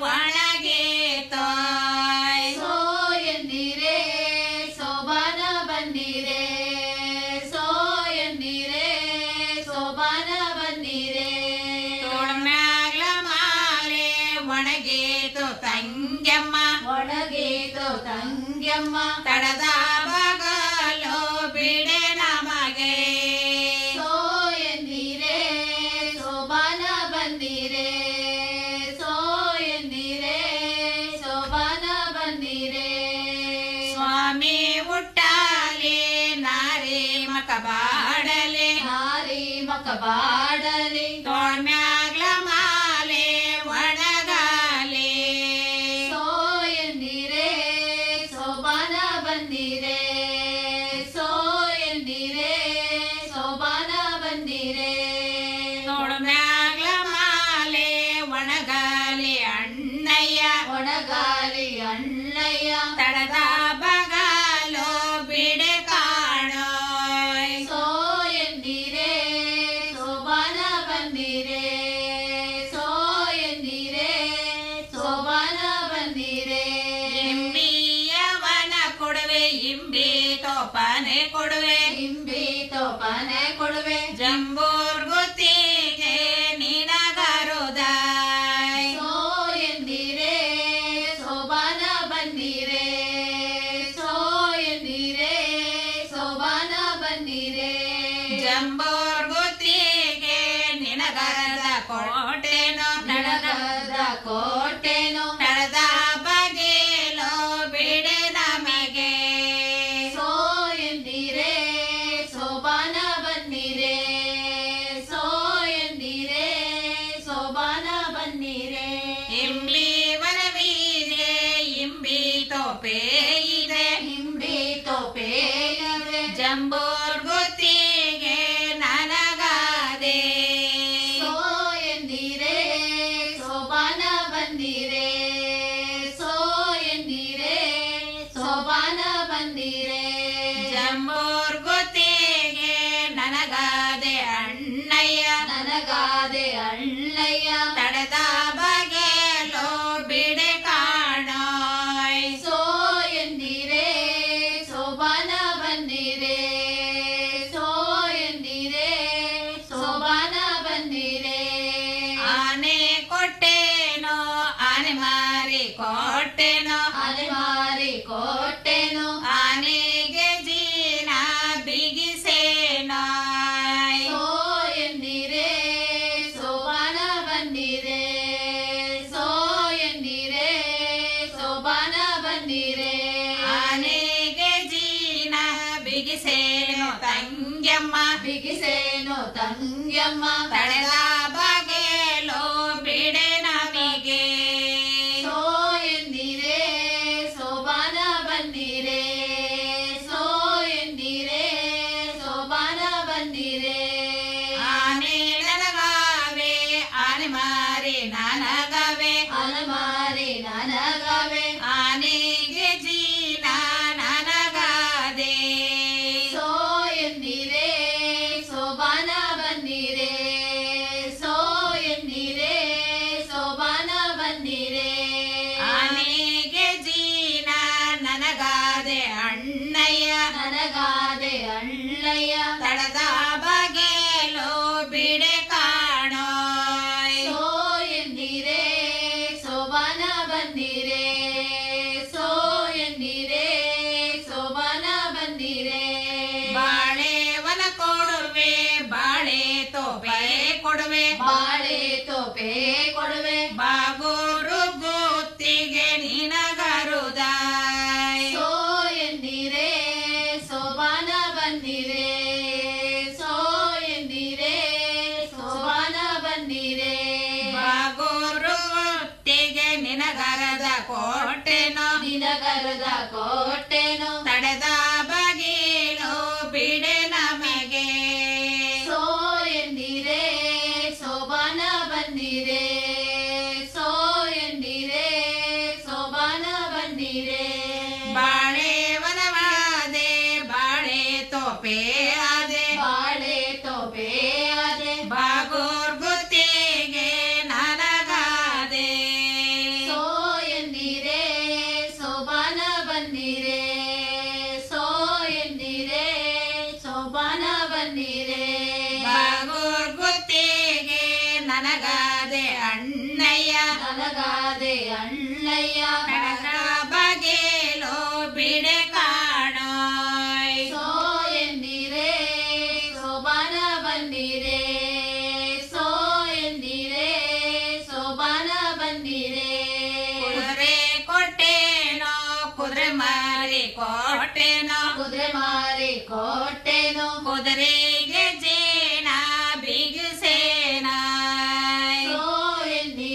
ಒಣಗೇತೋ ಸೋ ಎನ್ನೀರೇ ಸೋಬಾನ ಬನ್ನೀರೇ ಸೋ ಎನ್ನೀರೇ ಸೋಬಾನ ಬನ್ನೀರೇ ತೋಳ್ಮ್ಯಾಗ್ಲ ಮಾಲೆ ಒಣಗೇತು ತಂಗ್ಯಮ್ಮ ಒಣಗೇತು ತಂಗ್ಯಮ್ಮ ತಡದ ಬಗಲು ಬಿಡೆ ನಮಗೆ ಸೋ ಎನ್ನೀರೇ ಸೋಬಾನ ಬಂದಿರೇ ಸೋ ಎನ್ನೀರೇ ಸೋಬಾನ ಬಂದಿರೇ ಸ್ವಾಮಿ ಹುಟ್ಟಾಲಿ ನಾರಿ ಮಕ ಬಾಡಲೆ ನಾರಿ ಮಕ ಬಾಡಲೆ ತೋಳ್ಮ್ಯಾಗ್ಲ ಮಾಲೆ ಒಣಗಾಲೆ ಸೋ ಎನ್ನೀರೇ ಸೋಬಾನ ಬಂದಿರೇ ಸೋ ಎನ್ನೀರೇ ಸೋಬಾನ ಬಂದಿರೇ ತೋಳ್ಮ್ಯಾಗ್ಲ ಮಾಲೆ ಒಣಗಾಲಿ ಅಣ್ಣಯ್ಯ ಒಣಗಾಲಿ ಅಣ್ಣಯ್ಯ ತಡದ ಬಗಲು ಬಿಡೆ ಕಾಣೋ ಸೋ ಎನ್ನೀರೇ ಸೋಬಾನ ಬಂದಿರೇ ಸೋ ಎನ್ನೀರೇ ಸೋಬಾನ ಬಂದಿರೇ ಇಂಬಿಯವನ ಕೊಡುವೆ ಇಂಬಿ ತೋಪನೆ ಕೊಡುವೆ ಇಂಬಿ ತೋಪನೆ ಕೊಡುವೆ ಜಂಬೂರ್ ಗುತ್ತಿಗೆ ನಿನಗರುದ ಸೋ ಎಂದಿರೇ ಸೋಬಾನ ಬಂದಿರೇ ಸೋ ಎಂದಿರೇ ಸೋಬಾನ ಬಂದಿರೇ ಜಂಬೂರ್ ಗುತ್ತಿಗೆ ನಿನಗರದ ಕೋಟೆನೋ ನನಗದ ಕೋಟೆನೋ ನಡೆದ ಬಗೆಲೋ ಬಿಡೆ ನಮಗೆ ಸೋ ಎಂದಿರೇ ಸೋಬಾನ ಬನ್ನಿರೇ ಸೋ ಎಂದಿರೇ ಸೋಬಾನ ಬನ್ನಿರೇ ಇಂಬಿ ವನವೀರೆ ಇಂಬಿ ತೋಪೆ ಇದೆ ಇಂಬಿ ತೋಪೆ ಇದೆ ಜಂಬೂರ್ ಗುತ್ತಿಗೆ ನನಗಾದೆ ಸೋ ಎಂದಿರೇ ಸೋಬಾನ ಬಂದಿರೇ ಸೋ ಎಂದಿರೇ ಸೋಬಾನ ಬಂದಿರೇ ಜಂಬೂರ್ ಗುತ್ತಿಗೆ ನನಗಾದೆ ಅಣ್ಣಯ್ಯ ನನಗಾದೆ ಅಣ್ಣಯ್ಯ ತಡೆದ ಬಗೆಲೋ ಬಿಡೆ ಕಾಣೋ ಸೋ ಎಂದಿರೇ ಸೋಬಾನ ಬಂದಿರೇ ಸೋ ಎಂದಿರೇ ಸೋಬಾನ ಬಂದಿರೇ ಆನೆ ಕೊಟ್ಟೇನೋ ಆನೆ ಮಾರಿ ಕೊಟ್ಟೇನೋ ಆನೆ ಮಾರಿ ಕೊಟ್ಟೇನೋ ಆನೆಗೆ ಜೀನ ಬಿಗಿಸೇನೋ ಸೋ ಎಂದಿರೇ ಸೋಬಾನ ಬಂದಿರೇ ಸೋ ಎಂದಿರೇ ಸೋಬಾನ ಬಂದಿರೇ ಆನೆಗೆ ಜೀನ ಬಿಗಿಸೇನೋ ತಂಗ್ಯಮ್ಮ ಬಿಗಿಸೇನೋ ತಂಗ್ಯಮ್ಮ ತಡೆದ ಬಗೆಲೋ ಬಿಡೆ ನಮಗೆ ಸೋ ಎಂದಿರೇ ಸೋಬಾನ ಬಂದಿರೇ ಸೋ ಎಂದಿರೇ ಸೋಬಾನ ಬಂದಿರೇ ಆನೆ ನನಗಾವೆ ಆನೆ ಮಾರಿ ನನಗವೆ ಆನೆ ಮಾರಿ ನನಗವೆ ಆನೆಗೆ ಜೀನ ನನಗಾದೆ ಸೋ ಎಂದಿರೇ ಸೋಬಾನ ಬಂದಿರೇ ಸೋ ಎಂದಿರೇ ಸೋಬಾನ ಬಂದಿರೇ ಆನೆಗೆ ಜೀನ ನನಗಾದೆ ಅಣ್ಣಯ್ಯ ನನಗಾದೆ ಅಣ್ಣಯ್ಯ ತಡದ ಬಗೆಲೋ ಬಿಡೆ ಕಾಣೋ ಸೋ ಎಂದಿರೇ ಸೋಬಾನ ಬಂದಿರೇ ಸೋ ಎಂದಿರೇ ಸೋಬಾನ ಬಂದಿರೇ ಬಾಳೆವನ ಕೊಡುವೆ ಬಾಳೆ ತೋಪೆ ಕೊಡುವೆ ಬಾಳೆ ತೋಪೆ ಕೊಡುವೆ ಬಾಗೋರು ಗುತ್ತಿಗೆ ನಿನಗರುದ ಸೋ ಎಂದಿರೇ ಸೋಬಾನ ಬಂದಿರೇ ಸೋ ಎಂದಿರೇ ಸೋಬಾನ ಬಂದಿರೇ ಬಾಗೋರು ಗುತ್ತಿಗೆ ನಿನಗರದ ಕೋಟೆನೋ ನಿನಗರದ ಕೋಟೆನೋ ತಡೆದ ಬಗೀಲು ಬಿಡೆ ನಮಗೆ ಸೋ ಎಂದಿರೇ ಸೋಬಾನ ಬಂದಿರೇ ಸೋ ಎಂದಿರೇ ಸೋಬಾನ ಬಂದಿರೇ ಬಾಳೆ ವನವಾದೆ ಬಾಳೆ ತೋಪೆ ಆದೆ ಬಾಳೆ ತೋಪೆ ಆದೆ ಬಾಗೋರ್ ಗುತ್ತಿ ಎನ್ನಯ್ಯ ಕಡಗ ಬಗೆಲೋ ಬಿಡೆ ಕಾಣೋ ಸೋ ಎಂದಿರೆ ಸೋಬಾನ ಬಂದಿರೆ ಸೋ ಎಂದಿರೆ ಸೋಬಾನ ಬಂದಿರೆ ಕುದುರೆ ಕೊಟ್ಟೇನೋ ಕುದುರೆ ಮಾರಿ ಕೊಟ್ಟೇನೋ ಕುದುರೆ ಮಾರಿ ಕೊಟ್ಟೇನೋ ಕುದುರೆಗೆ